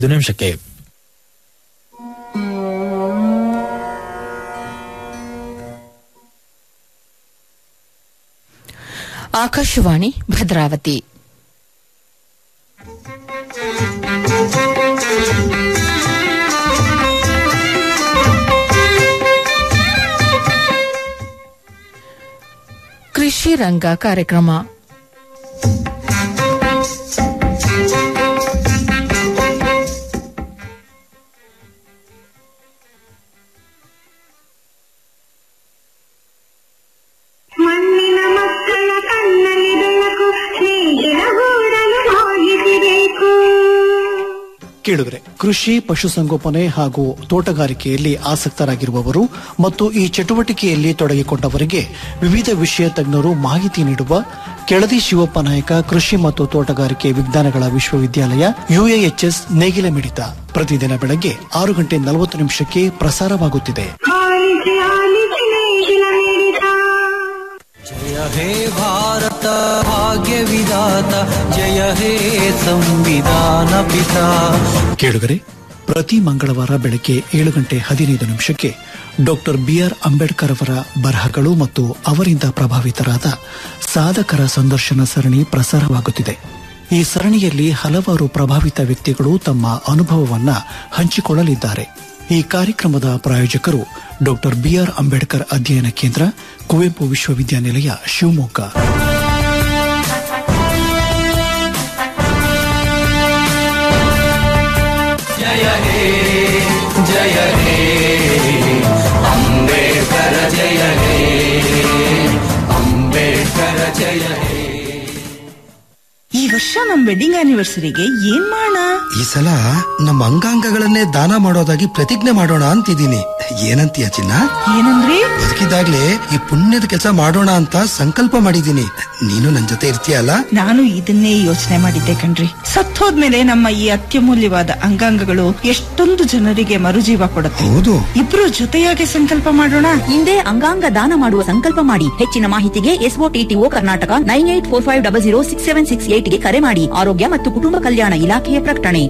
ಒಂದು ನಿಮಿಷಕ್ಕೆ ಆಕಾಶವಾಣಿ ಭದ್ರಾವತಿ ಕೃಷಿ ರಂಗ ಕಾರ್ಯಕ್ರಮ ಮಣ್ಣಿನ ಮಕ್ಕಳ ಕಣ್ಣಲ್ಲಿ ಬೆಳಕು ಸ್ನೇಹಿತರ ಗೂಡಲು ಹೋಗಿಸಿಬೇಕು ಕೇಳಿದ್ರೆ ಕೃಷಿ ಪಶುಸಂಗೋಪನೆ ಹಾಗೂ ತೋಟಗಾರಿಕೆಯಲ್ಲಿ ಆಸಕ್ತರಾಗಿರುವವರು ಮತ್ತು ಈ ಚಟುವಟಿಕೆಯಲ್ಲಿ ತೊಡಗಿಕೊಂಡವರಿಗೆ ವಿವಿಧ ವಿಷಯ ತಜ್ಞರು ಮಾಹಿತಿ ನೀಡುವ ಕೆಳದಿ ಶಿವಪ್ಪ ನಾಯಕ ಕೃಷಿ ಮತ್ತು ತೋಟಗಾರಿಕೆ ವಿಜ್ಞಾನಗಳ ವಿಶ್ವವಿದ್ಯಾಲಯ ಯುಎಎಚ್ಎಸ್ ನೇಗಿಲ ಮಿಡಿತ ಪ್ರತಿದಿನ ಬೆಳಗ್ಗೆ ಆರು ಗಂಟೆ ನಲವತ್ತು ನಿಮಿಷಕ್ಕೆ ಪ್ರಸಾರವಾಗುತ್ತಿದೆ ಆಲಿಸಿ ಆಲಿಸಿ ನೇಗಿಲ ಮಿಡಿತ जय हे भारत भाग्य विधाता जय हे संविधान पिता ಕೇಳುಗರೆ ಪ್ರತಿ ಮಂಗಳವಾರ ಬೆಳಗ್ಗೆ ಏಳು ಗಂಟೆ ಹದಿನೈದು ನಿಮಿಷಕ್ಕೆ ಡಾಕ್ಟರ್ ಬಿಆರ್ ಅಂಬೇಡ್ಕರ್ ಅವರ ಬರಹಗಳು ಮತ್ತು ಅವರಿಂದ ಪ್ರಭಾವಿತರಾದ ಸಾಧಕರ ಸಂದರ್ಶನ ಸರಣಿ ಪ್ರಸಾರವಾಗುತ್ತಿದೆ ಈ ಸರಣಿಯಲ್ಲಿ ಹಲವಾರು ಪ್ರಭಾವಿತ ವ್ಯಕ್ತಿಗಳು ತಮ್ಮ ಅನುಭವವನ್ನ ಹಂಚಿಕೊಳ್ಳಲಿದ್ದಾರೆ ಈ ಕಾರ್ಯಕ್ರಮದ ಪ್ರಾಯೋಜಕರು ಡಾಕ್ಟರ್ ಬಿಆರ್ ಅಂಬೇಡ್ಕರ್ ಅಧ್ಯಯನ ಕೇಂದ್ರ ಕುವೆಂಪು ವಿಶ್ವವಿದ್ಯಾನಿಲಯ ಶಿವಮೊಗ್ಗ जय हे जय हे अम्बेडकर जय हे अम्बेडकर जय हे ಈ ವರ್ಷ ನಮ್ ವೆಡ್ಡಿಂಗ್ ಆನಿವರ್ಸರಿಗೆ ಏನ್ ಮಾಡೋಣ ಈ ಸಲ ನಮ್ಮ ಅಂಗಾಂಗಗಳನ್ನೇ ದಾನ ಮಾಡೋದಾಗಿ ಪ್ರತಿಜ್ಞೆ ಮಾಡೋಣ ಅಂತಿದ್ದೀನಿ ಏನಂತೀಯ ಚಿನ್ನ ಏನಂದ್ರಿ ಬದುಕಿದಾಗ್ಲೇ ಈ ಪುಣ್ಯದ ಕೆಲಸ ಮಾಡೋಣ ಅಂತ ಸಂಕಲ್ಪ ಮಾಡಿದ್ದೀನಿ ನೀನು ನನ್ ಜೊತೆ ಇರ್ತೀಯಲ್ಲ ನಾನು ಇದನ್ನೇ ಯೋಚನೆ ಮಾಡಿದ್ದೆ ಕಣ್ರಿ ಸತ್ತೋದ್ಮೇಲೆ ನಮ್ಮ ಈ ಅತ್ಯಮೂಲ್ಯವಾದ ಅಂಗಾಂಗಗಳು ಎಷ್ಟೊಂದು ಜನರಿಗೆ ಮರುಜೀವ ಕೊಡುತ್ತೆ ಹೌದು ಇಬ್ರು ಜೊತೆಯಾಗಿ ಸಂಕಲ್ಪ ಮಾಡೋಣ ಹಿಂದೆ ಅಂಗಾಂಗ ದಾನ ಮಾಡುವ ಸಂಕಲ್ಪ ಮಾಡಿ ಹೆಚ್ಚಿನ ಮಾಹಿತಿಗೆ SOTTO Karnataka nine eight four five double zero six seven six ಏಟ್ಗೆ ಕರೆ ಮಾಡಿ ಆರೋಗ್ಯ ಮತ್ತು ಕುಟುಂಬ ಕಲ್ಯಾಣ ಇಲಾಖೆಯ ಪ್ರಕಟಣೆ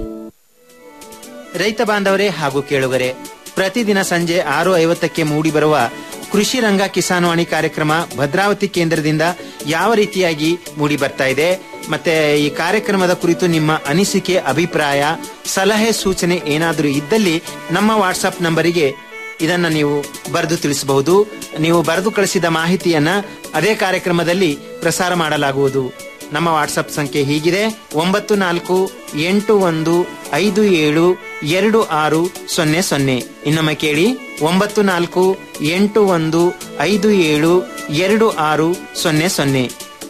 ರೈತ ಬಾಂಧವರೇ ಹಾಗೂ ಕೇಳುಗರೆ ಪ್ರತಿದಿನ ಸಂಜೆ ಆರು ಐವತ್ತಕ್ಕೆ ಮೂಡಿಬರುವ ಕೃಷಿ ರಂಗ ಕಿಸಾನ್ವಾಣಿ ಕಾರ್ಯಕ್ರಮ ಭದ್ರಾವತಿ ಕೇಂದ್ರದಿಂದ ಯಾವ ರೀತಿಯಾಗಿ ಮೂಡಿ ಬರ್ತಾ ಇದೆ ಮತ್ತೆ ಈ ಕಾರ್ಯಕ್ರಮದ ಕುರಿತು ನಿಮ್ಮ ಅನಿಸಿಕೆ ಅಭಿಪ್ರಾಯ ಸಲಹೆ ಸೂಚನೆ ಏನಾದರೂ ಇದ್ದಲ್ಲಿ ನಮ್ಮ ವಾಟ್ಸಪ್ ನಂಬರಿಗೆ ಇದನ್ನ ನೀವು ಬರೆದು ತಿಳಿಸಬಹುದು ನೀವು ಬರೆದು ಕಳಿಸಿದ ಮಾಹಿತಿಯನ್ನ ಅದೇ ಕಾರ್ಯಕ್ರಮದಲ್ಲಿ ಪ್ರಸಾರ ಮಾಡಲಾಗುವುದು ನಮ್ಮ ವಾಟ್ಸಪ್ ಸಂಖ್ಯೆ ಹೀಗಿದೆ ಒಂಬತ್ತು ನಾಲ್ಕು ಎಂಟು ಒಂದು ಐದು ಏಳು ಎರಡು ಆರು ಸೊನ್ನೆ ಸೊನ್ನೆ ಇನ್ನೊಮ್ಮೆ ಕೇಳಿ ಒಂಬತ್ತು ನಾಲ್ಕು ಎಂಟು ಒಂದು ಐದು ಏಳು ಎರಡು ಆರು ಸೊನ್ನೆ ಸೊನ್ನೆ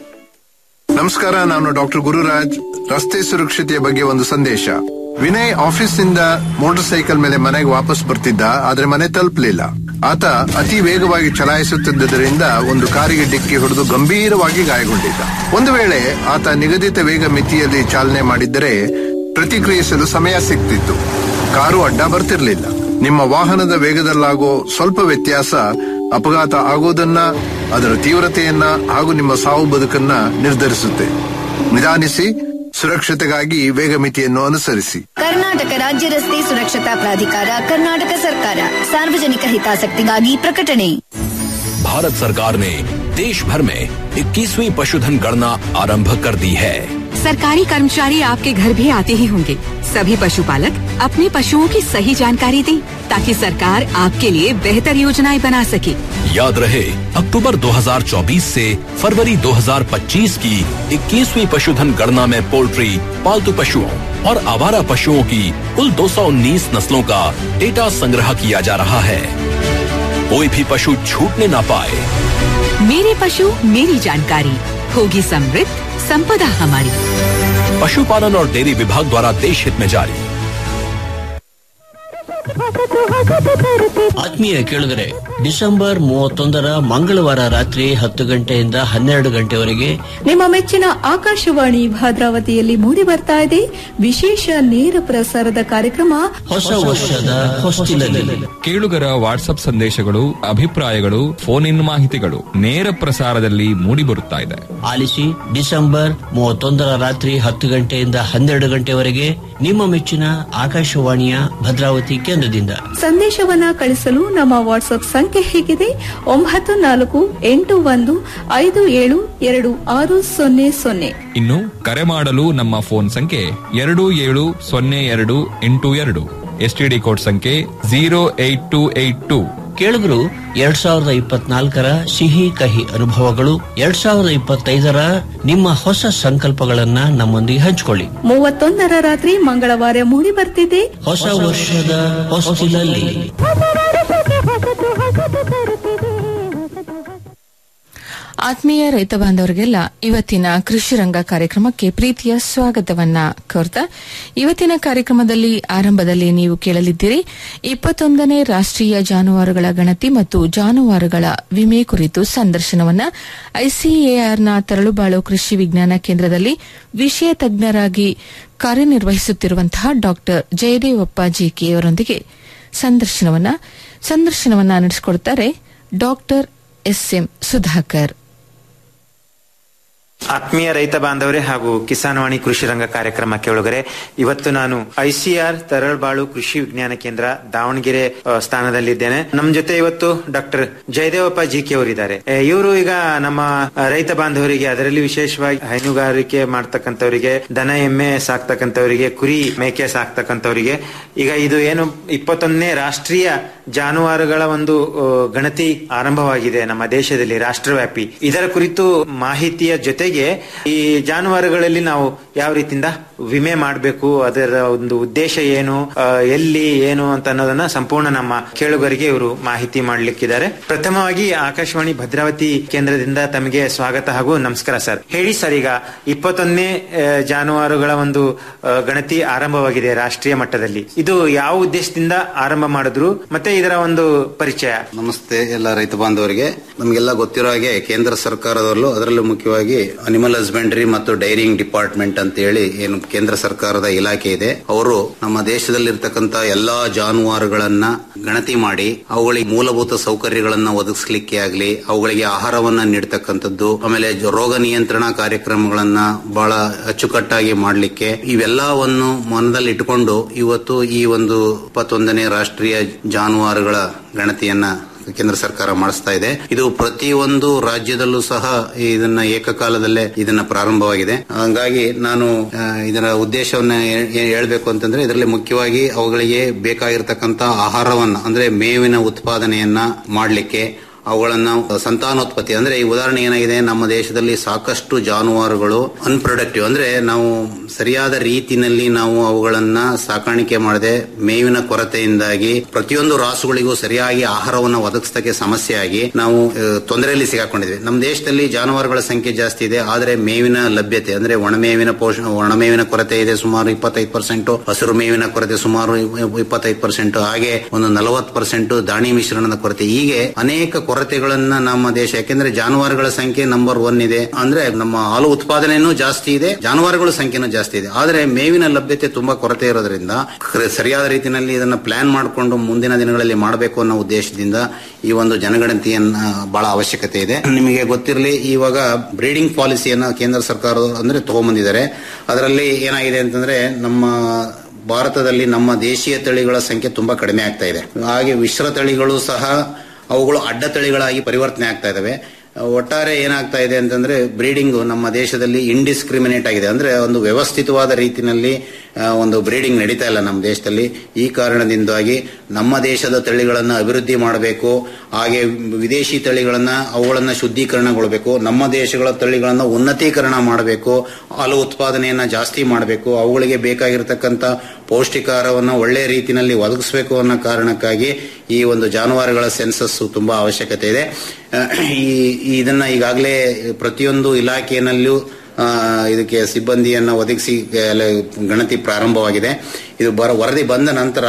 ನಮಸ್ಕಾರ ನಾನು ಡಾಕ್ಟರ್ ಗುರುರಾಜ್ ರಸ್ತೆ ಸುರಕ್ಷತೆಯ ಬಗ್ಗೆ ಒಂದು ಸಂದೇಶ ವಿನಯ್ ಆಫೀಸ್ನಿಂದ ಮೋಟಾರ್ ಸೈಕಲ್ ಮೇಲೆ ಮನೆಗೆ ವಾಪಸ್ ಬರ್ತಿದ್ದ ಆದ್ರೆ ಮನೆ ತಲುಪಲಿಲ್ಲ ಆತ ಅತಿ ವೇಗವಾಗಿ ಚಲಾಯಿಸುತ್ತಿದ್ದರಿಂದ ಒಂದು ಕಾರಿಗೆ ಡಿಕ್ಕಿ ಹೊಡೆದು ಗಂಭೀರವಾಗಿ ಗಾಯಗೊಂಡಿದ್ದ ಒಂದು ವೇಳೆ ಆತ ನಿಗದಿತ ವೇಗ ಮಿತಿಯಲ್ಲಿ ಚಾಲನೆ ಮಾಡಿದ್ದರೆ ಪ್ರತಿಕ್ರಿಯಿಸಲು ಸಮಯ ಸಿಗ್ತಿತ್ತು ಕಾರು ಅಡ್ಡ ಬರ್ತಿರ್ಲಿಲ್ಲ ನಿಮ್ಮ ವಾಹನದ ವೇಗದಲ್ಲಾಗೋ ಸ್ವಲ್ಪ ವ್ಯತ್ಯಾಸ ಅಪಘಾತ ಆಗೋದನ್ನ ಅದರ ತೀವ್ರತೆಯನ್ನ ಹಾಗೂ ನಿಮ್ಮ ಸಾವು ಬದುಕನ್ನ ನಿರ್ಧರಿಸುತ್ತೆ ನಿಧಾನಿಸಿ ಸುರಕ್ಷತೆಗಾಗಿ ವೇಗ ಮಿತಿಯನ್ನು ಅನುಸರಿಸಿ ಕರ್ನಾಟಕ ರಾಜ್ಯ ರಸ್ತೆ ಸುರಕ್ಷತಾ ಪ್ರಾಧಿಕಾರ ಕರ್ನಾಟಕ ಸರ್ಕಾರ ಸಾರ್ವಜನಿಕ ಹಿತಾಸಕ್ತಿಗಾಗಿ ಪ್ರಕಟಣೆ भारत सरकार ने देश भर में 21वीं पशुधन गणना आरंभ कर दी है सरकारी कर्मचारी आपके घर भी आते ही होंगे सभी पशुपालक अपने पशुओं की सही जानकारी दें ताकि सरकार आपके लिए बेहतर योजनाएं बना सके याद रहे अक्टूबर 2024 से फरवरी 2025 की 21वीं पशुधन गणना में पोल्ट्री पालतू पशुओं और आवारा पशुओं की कुल 219 नस्लों का डेटा संग्रह किया जा रहा है कोई भी पशु छूटने ना पाए मेरे पशु मेरी जानकारी होगी समृद्ध संपदा हमारी पशुपालन और डेयरी विभाग द्वारा देश हित में जारी ಆತ್ಮೀಯ ಕೇಳಿದರೆ ಡಿಸೆಂಬರ್ ಮೂವತ್ತೊಂದರ ಮಂಗಳವಾರ ರಾತ್ರಿ ಹತ್ತು ಗಂಟೆಯಿಂದ ಹನ್ನೆರಡು ಗಂಟೆವರೆಗೆ ನಿಮ್ಮ ಮೆಚ್ಚಿನ ಆಕಾಶವಾಣಿ ಭದ್ರಾವತಿಯಲ್ಲಿ ಮೂಡಿ ಬರ್ತಾ ಇದೆ ವಿಶೇಷ ನೇರ ಪ್ರಸಾರದ ಕಾರ್ಯಕ್ರಮ ಹೊಸ ವರ್ಷದ ಹೊಸ್ತಿಲಲ್ಲಿ ಕೇಳುಗರ ವಾಟ್ಸ್ಆಪ್ ಸಂದೇಶಗಳು ಅಭಿಪ್ರಾಯಗಳು ಫೋನ್ ಇನ್ ಮಾಹಿತಿಗಳು ನೇರ ಪ್ರಸಾರದಲ್ಲಿ ಮೂಡಿಬರುತ್ತಾ ಇದೆ ಆಲಿಸಿ ಡಿಸೆಂಬರ್ ಮೂವತ್ತೊಂದರ ರಾತ್ರಿ ಹತ್ತು ಗಂಟೆಯಿಂದ ಹನ್ನೆರಡು ಗಂಟೆವರೆಗೆ ನಿಮ್ಮ ಮೆಚ್ಚಿನ ಆಕಾಶವಾಣಿಯ ಭದ್ರಾವತಿ ಕೇಂದ್ರದಿಂದ ಸಂದೇಶವನ್ನ ಕಳಿಸಲು ನಮ್ಮ ವಾಟ್ಸ್ಆಪ್ ಸಂಖ್ಯೆ ಹೇಗಿದೆ ಒಂಬತ್ತು ನಾಲ್ಕು ಎಂಟು ಒಂದು ಐದು ಏಳು ಎರಡು ಆರು ಸೊನ್ನೆ ಸೊನ್ನೆ ಇನ್ನು ಕರೆ ಮಾಡಲು ನಮ್ಮ ಫೋನ್ ಸಂಖ್ಯೆ ಎರಡು ಏಳು ಸೊನ್ನೆ ಎರಡು ಎಂಟು ಎರಡು ಎಸ್ಟಿಡಿ ಕೋಡ್ ಸಂಖ್ಯೆ zero eight two eight two ಕೇಳುಗರು ಎರಡ್ ಸಾವಿರದ ಇಪ್ಪತ್ನಾಲ್ಕರ ಸಿಹಿ ಕಹಿ ಅನುಭವಗಳು ಎರಡ್ ಸಾವಿರದ ಇಪ್ಪತ್ತೈದರ ನಿಮ್ಮ ಹೊಸ ಸಂಕಲ್ಪಗಳನ್ನ ನಮ್ಮೊಂದಿಗೆ ಹಂಚಿಕೊಳ್ಳಿ ಮೂವತ್ತೊಂದರ ರಾತ್ರಿ ಮಂಗಳವಾರ ಮೂಡಿ ಬರ್ತಿದೆ ಹೊಸ ವರ್ಷದ ಹೊಸ್ತಿಲಲ್ಲಿ ಆತ್ಮೀಯ ರೈತ ಬಾಂಧವರಿಗೆಲ್ಲ ಇವತ್ತಿನ ಕೃಷಿ ರಂಗ ಕಾರ್ಯಕ್ರಮಕ್ಕೆ ಪ್ರೀತಿಯ ಸ್ವಾಗತವನ್ನ ಕೋರ್ತಾ ಇವತ್ತಿನ ಕಾರ್ಯಕ್ರಮದಲ್ಲಿ ಆರಂಭದಲ್ಲಿ ನೀವು ಕೇಳಲಿದ್ದೀರಿ ಇಪ್ಪತ್ತೊಂದನೇ ರಾಷ್ಟೀಯ ಜಾನುವಾರುಗಳ ಗಣತಿ ಮತ್ತು ಜಾನುವಾರುಗಳ ವಿಮೆ ಕುರಿತು ಸಂದರ್ಶನವನ್ನ ಐಸಿಎಆರ್ನ ತರಳುಬಾಳು ಕೃಷಿ ವಿಜ್ಞಾನ ಕೇಂದ್ರದಲ್ಲಿ ವಿಷಯ ತಜ್ಞರಾಗಿ ಕಾರ್ಯನಿರ್ವಹಿಸುತ್ತಿರುವಂತಹ ಡಾ ಜಯದೇವಪ್ಪ ಜಿಕೆ ಅವರೊಂದಿಗೆ ಸಂದರ್ಶನವನ್ನ ಸಂದರ್ಶನವನ್ನ ನಡೆಸಿಕೊಡುತ್ತಾರೆ ಡಾಕ್ಟರ್ ಎಸ್ಎಂ ಸುಧಾಕರ್ ಆತ್ಮೀಯ ರೈತ ಬಾಂಧವರೇ ಹಾಗೂ ಕಿಸಾನ್ವಾಣಿ ಕೃಷಿ ರಂಗ ಕಾರ್ಯಕ್ರಮ ಕೇಳುಗರೆ ಇವತ್ತು ನಾನು ಐಸಿಆರ್ ತರಳ್ಬಾಳು ಕೃಷಿ ವಿಜ್ಞಾನ ಕೇಂದ್ರ ದಾವಣಗೆರೆ ಆ, ಸ್ಥಾನದಲ್ಲಿದ್ದೇನೆ ನಮ್ಮ ಜೊತೆ ಇವತ್ತು ಡಾಕ್ಟರ್ ಜಯದೇವಪ್ಪ ಜಿಕೆ ಅವರಿದ್ದಾರೆ ಇವರು ಈಗ ನಮ್ಮ ಆ, ರೈತ ಬಾಂಧವರಿಗೆ ಅದರಲ್ಲಿ ವಿಶೇಷವಾಗಿ ಹೈನುಗಾರಿಕೆ ಮಾಡ್ತಕ್ಕಂಥವರಿಗೆ ದನ ಎಮ್ಮೆ ಸಾಕ್ತಕ್ಕಂಥವರಿಗೆ ಕುರಿ ಮೇಕೆ ಸಾಕ್ತಕ್ಕಂಥವರಿಗೆ ಈಗ ಇದು ಏನು ಇಪ್ಪತ್ತೊಂದನೇ ರಾಷ್ಟ್ರೀಯ ಜಾನುವಾರುಗಳ ಒಂದು ಆ, ಗಣತಿ ಆರಂಭವಾಗಿದೆ ನಮ್ಮ ದೇಶದಲ್ಲಿ ರಾಷ್ಟ್ರವ್ಯಾಪಿ ಇದರ ಕುರಿತು ಮಾಹಿತಿಯ ಜೊತೆಗೆ ಈ ಜಾನುವಾರುಗಳಲ್ಲಿ ನಾವು ಯಾವ ರೀತಿಯಿಂದ ವಿಮೆ ಮಾಡಬೇಕು ಅದರ ಒಂದು ಉದ್ದೇಶ ಏನು ಆ, ಎಲ್ಲಿ ಏನು ಅಂತ ಅನ್ನೋದನ್ನ ಸಂಪೂರ್ಣ ನಮ್ಮ ಕೇಳುಗರಿಗೆ ಇವರು ಮಾಹಿತಿ ಮಾಡ್ಲಿಕ್ಕಿದ್ದಾರೆ ಪ್ರಥಮವಾಗಿ ಆಕಾಶವಾಣಿ ಭದ್ರಾವತಿ ಕೇಂದ್ರದಿಂದ ತಮಗೆ ಸ್ವಾಗತ ಹಾಗೂ ನಮಸ್ಕಾರ ಸರ್ ಹೇಳಿ ಸರ್ ಈಗ ಇಪ್ಪತ್ತೊಂದನೇ ಆ, ಜಾನುವಾರುಗಳ ಒಂದು ಆ, ಗಣತಿ ಆರಂಭವಾಗಿದೆ ರಾಷ್ಟ್ರೀಯ ಮಟ್ಟದಲ್ಲಿ ಇದು ಯಾವ ಉದ್ದೇಶದಿಂದ ಆರಂಭ ಮಾಡಿದ್ರು ಮತ್ತೆ ಇದರ ಒಂದು ಪರಿಚಯ ನಮಸ್ತೆ ಎಲ್ಲ ರೈತ ಬಾಂಧವರಿಗೆ ನಮಗೆಲ್ಲ ಗೊತ್ತಿರೋ ಹಾಗೆ ಕೇಂದ್ರ ಸರ್ಕಾರದಲ್ಲೂ ಅದರಲ್ಲೂ ಮುಖ್ಯವಾಗಿ ಅನಿಮಲ್ ಹಸ್ಬೆಂಡ್ರಿ ಮತ್ತು ಡೈರಿಂಗ್ ಡಿಪಾರ್ಟ್ಮೆಂಟ್ ಅಂತ ಹೇಳಿ ಏನು ಕೇಂದ್ರ ಸರ್ಕಾರದ ಇಲಾಖೆ ಇದೆ ಅವರು ನಮ್ಮ ದೇಶದಲ್ಲಿರ್ತಕ್ಕಂತ ಎಲ್ಲಾ ಜಾನುವಾರುಗಳನ್ನ ಗಣತಿ ಮಾಡಿ ಅವುಗಳಿಗೆ ಮೂಲಭೂತ ಸೌಕರ್ಯಗಳನ್ನ ಒದಗಿಸ್ಲಿಕ್ಕೆ ಆಗ್ಲಿ ಅವುಗಳಿಗೆ ಆಹಾರವನ್ನ ನೀಡತಕ್ಕಂಥದ್ದು ಆಮೇಲೆ ಜ- ರೋಗ ನಿಯಂತ್ರಣ ಕಾರ್ಯಕ್ರಮಗಳನ್ನ ಬಹಳ ಅಚ್ಚುಕಟ್ಟಾಗಿ ಮಾಡಲಿಕ್ಕೆ ಇವೆಲ್ಲವನ್ನು ಮನದಲ್ಲಿ ಇಟ್ಟುಕೊಂಡು ಇವತ್ತು ಈ ಒಂದು ಇಪ್ಪತ್ತೊಂದನೇ ರಾಷ್ಟ್ರೀಯ ಜಾನುವಾರುಗಳ ಗಣತಿಯನ್ನ ಕೇಂದ್ರ ಸರ್ಕಾರ ಮಾಡಿಸ್ತಾ ಇದೆ ಇದು ಪ್ರತಿಯೊಂದು ರಾಜ್ಯದಲ್ಲೂ ಸಹ ಇದನ್ನ ಏಕಕಾಲದಲ್ಲೇ ಇದನ್ನ ಪ್ರಾರಂಭವಾಗಿದೆ ಹಂಗಾಗಿ ನಾನು ಆ, ಇದರ ಉದ್ದೇಶವನ್ನ ಹೇ- ಹೇ- ಹೇಳ್ಬೇಕು ಅಂತಂದ್ರೆ ಇದರಲ್ಲಿ ಮುಖ್ಯವಾಗಿ ಅವುಗಳಿಗೆ ಬೇಕಾಗಿರ್ತಕ್ಕಂತ ಆಹಾರವನ್ನ ಅಂದ್ರೆ ಮೇವಿನ ಉತ್ಪಾದನೆಯನ್ನ ಮಾಡಲಿಕ್ಕೆ ಅವುಗಳನ್ನ ಸಂತಾನೋತ್ಪತ್ತಿ ಅಂದ್ರೆ ಈ ಉದಾಹರಣೆ ಏನಾಗಿದೆ ನಮ್ಮ ದೇಶದಲ್ಲಿ ಸಾಕಷ್ಟು ಜಾನುವಾರುಗಳು ಅನ್ಪ್ರೊಡಕ್ಟಿವ್ ಅಂದ್ರೆ ನಾವು ಸರಿಯಾದ ರೀತಿನಲ್ಲಿ ನಾವು ಅವುಗಳನ್ನ ಸಾಕಾಣಿಕೆ ಮಾಡದೆ ಮೇವಿನ ಕೊರತೆಯಿಂದಾಗಿ ಪ್ರತಿಯೊಂದು ರಾಸುಗಳಿಗೂ ಸರಿಯಾಗಿ ಆಹಾರವನ್ನು ಒದಗಿಸಕ್ಕೆ ಸಮಸ್ಯೆ ಆಗಿ ನಾವು ಆ, ತೊಂದರೆಯಲ್ಲಿ ಸಿಗಾಕೊಂಡಿದ್ವಿ ನಮ್ಮ ದೇಶದಲ್ಲಿ ಜಾನುವಾರುಗಳ ಸಂಖ್ಯೆ ಜಾಸ್ತಿ ಇದೆ ಆದರೆ ಮೇವಿನ ಲಭ್ಯತೆ ಅಂದ್ರೆ ಒಣಮೇವಿನ ಪೋಷಣ ಒಣಮೇವಿನ ಕೊರತೆ ಇದೆ ಸುಮಾರು ಇಪ್ಪತ್ತೈದು ಪರ್ಸೆಂಟ್ ಹಸಿರು ಮೇವಿನ ಕೊರತೆ ಸುಮಾರು ಇಪ್ಪತ್ತೈದು ಪರ್ಸೆಂಟ್ ಹಾಗೆ ಒಂದು ನಲವತ್ತು ಪರ್ಸೆಂಟ್ ದಾಣಿ ಮಿಶ್ರಣದ ಕೊರತೆ ಹೀಗೆ ಅನೇಕ ಕೊರತೆಗಳನ್ನ ನಮ್ಮ ದೇಶ ಯಾಕೆಂದ್ರೆ ಜಾನುವಾರುಗಳ ಸಂಖ್ಯೆ ನಂಬರ್ ಒನ್ ಇದೆ ಅಂದ್ರೆ ನಮ್ಮ ಹಾಲು ಉತ್ಪಾದನೆನೂ ಜಾಸ್ತಿ ಇದೆ ಜಾನುವಾರುಗಳ ಸಂಖ್ಯೆನೂ ಜಾಸ್ತಿ ಇದೆ ಆದ್ರೆ ಮೇವಿನ ಲಭ್ಯತೆ ತುಂಬಾ ಕೊರತೆ ಇರೋದ್ರಿಂದ ಕ- ಸರಿಯಾದ ರೀತಿಯಲ್ಲಿ ಇದನ್ನ ಪ್ಲಾನ್ ಮಾಡಿಕೊಂಡು ಮುಂದಿನ ದಿನಗಳಲ್ಲಿ ಮಾಡಬೇಕು ಅನ್ನೋ ಉದ್ದೇಶದಿಂದ ಈ ಒಂದು ಜನಗಣತಿಯನ್ನ ಬಹಳ ಅವಶ್ಯಕತೆ ಇದೆ ನಿಮಗೆ ಗೊತ್ತಿರಲಿ ಇವಾಗ ಬ್ರೀಡಿಂಗ್ ಪಾಲಿಸಿಯನ್ನ ಕೇಂದ್ರ ಸರ್ಕಾರ ಅಂದ್ರೆ ತಗೊಂಬಂದಿದ್ದಾರೆ ಅದರಲ್ಲಿ ಏನಾಗಿದೆ ಅಂತಂದ್ರೆ ನಮ್ಮ ಭಾರತದಲ್ಲಿ ನಮ್ಮ ದೇಶೀಯ ತಳಿಗಳ ಸಂಖ್ಯೆ ತುಂಬಾ ಕಡಿಮೆ ಆಗ್ತಾ ಇದೆ ಹಾಗೆ ಮಿಶ್ರ ತಳಿಗಳು ಸಹ ಅವುಗಳು ಅಡ್ಡ ತಳಿಗಳಾಗಿ ಪರಿವರ್ತನೆ ಆಗ್ತಾ ಇದಾವೆ ಒಟ್ಟಾರೆ ಏನಾಗ್ತಾ ಇದೆ ಅಂತಂದ್ರೆ ಬ್ರೀಡಿಂಗ್ ನಮ್ಮ ದೇಶದಲ್ಲಿ ಇಂಡಿಸ್ಕ್ರಿಮಿನೇಟ್ ಆಗಿದೆ ಅಂದ್ರೆ ಒಂದು ವ್ಯವಸ್ಥಿತವಾದ ರೀತಿಯಲ್ಲಿ ಆ, ಒಂದು ಬ್ರೀಡಿಂಗ್ ನಡೀತಾ ಇಲ್ಲ ನಮ್ಮ ದೇಶದಲ್ಲಿ ಈ ಕಾರಣದಿಂದಾಗಿ ನಮ್ಮ ದೇಶದ ತಳಿಗಳನ್ನು ಅಭಿವೃದ್ಧಿ ಮಾಡಬೇಕು ಹಾಗೆ ವಿದೇಶಿ ತಳಿಗಳನ್ನ ಅವುಗಳನ್ನ ಶುದ್ಧೀಕರಣಗೊಳ್ಳಬೇಕು ನಮ್ಮ ದೇಶಗಳ ತಳಿಗಳನ್ನ ಉನ್ನತೀಕರಣ ಮಾಡಬೇಕು ಹಾಲು ಉತ್ಪಾದನೆಯನ್ನ ಜಾಸ್ತಿ ಮಾಡಬೇಕು ಅವುಗಳಿಗೆ ಬೇಕಾಗಿರತಕ್ಕಂತ ಪೌಷ್ಟಿಕಾಹಾರವನ್ನು ಒಳ್ಳೆಯ ರೀತಿಯಲ್ಲಿ ಒದಗಿಸಬೇಕು ಅನ್ನೋ ಕಾರಣಕ್ಕಾಗಿ ಈ ಒಂದು ಜಾನುವಾರುಗಳ ಸೆನ್ಸಸ್ ತುಂಬಾ ಅವಶ್ಯಕತೆ ಇದೆ ಅಹ್, ಈ ಈ ಇದನ್ನ ಈಗಾಗಲೇ ಪ್ರತಿಯೊಂದು ಇಲಾಖೆಯಲ್ಲೂ ಆ, ಇದಕ್ಕೆ ಸಿಬ್ಬಂದಿಯನ್ನ ಒದಗಿಸಿ ಎಲ್ಲ ಗಣತಿ ಪ್ರಾರಂಭವಾಗಿದೆ ಇದು ಬರ ವರದಿ ಬಂದ ನಂತರ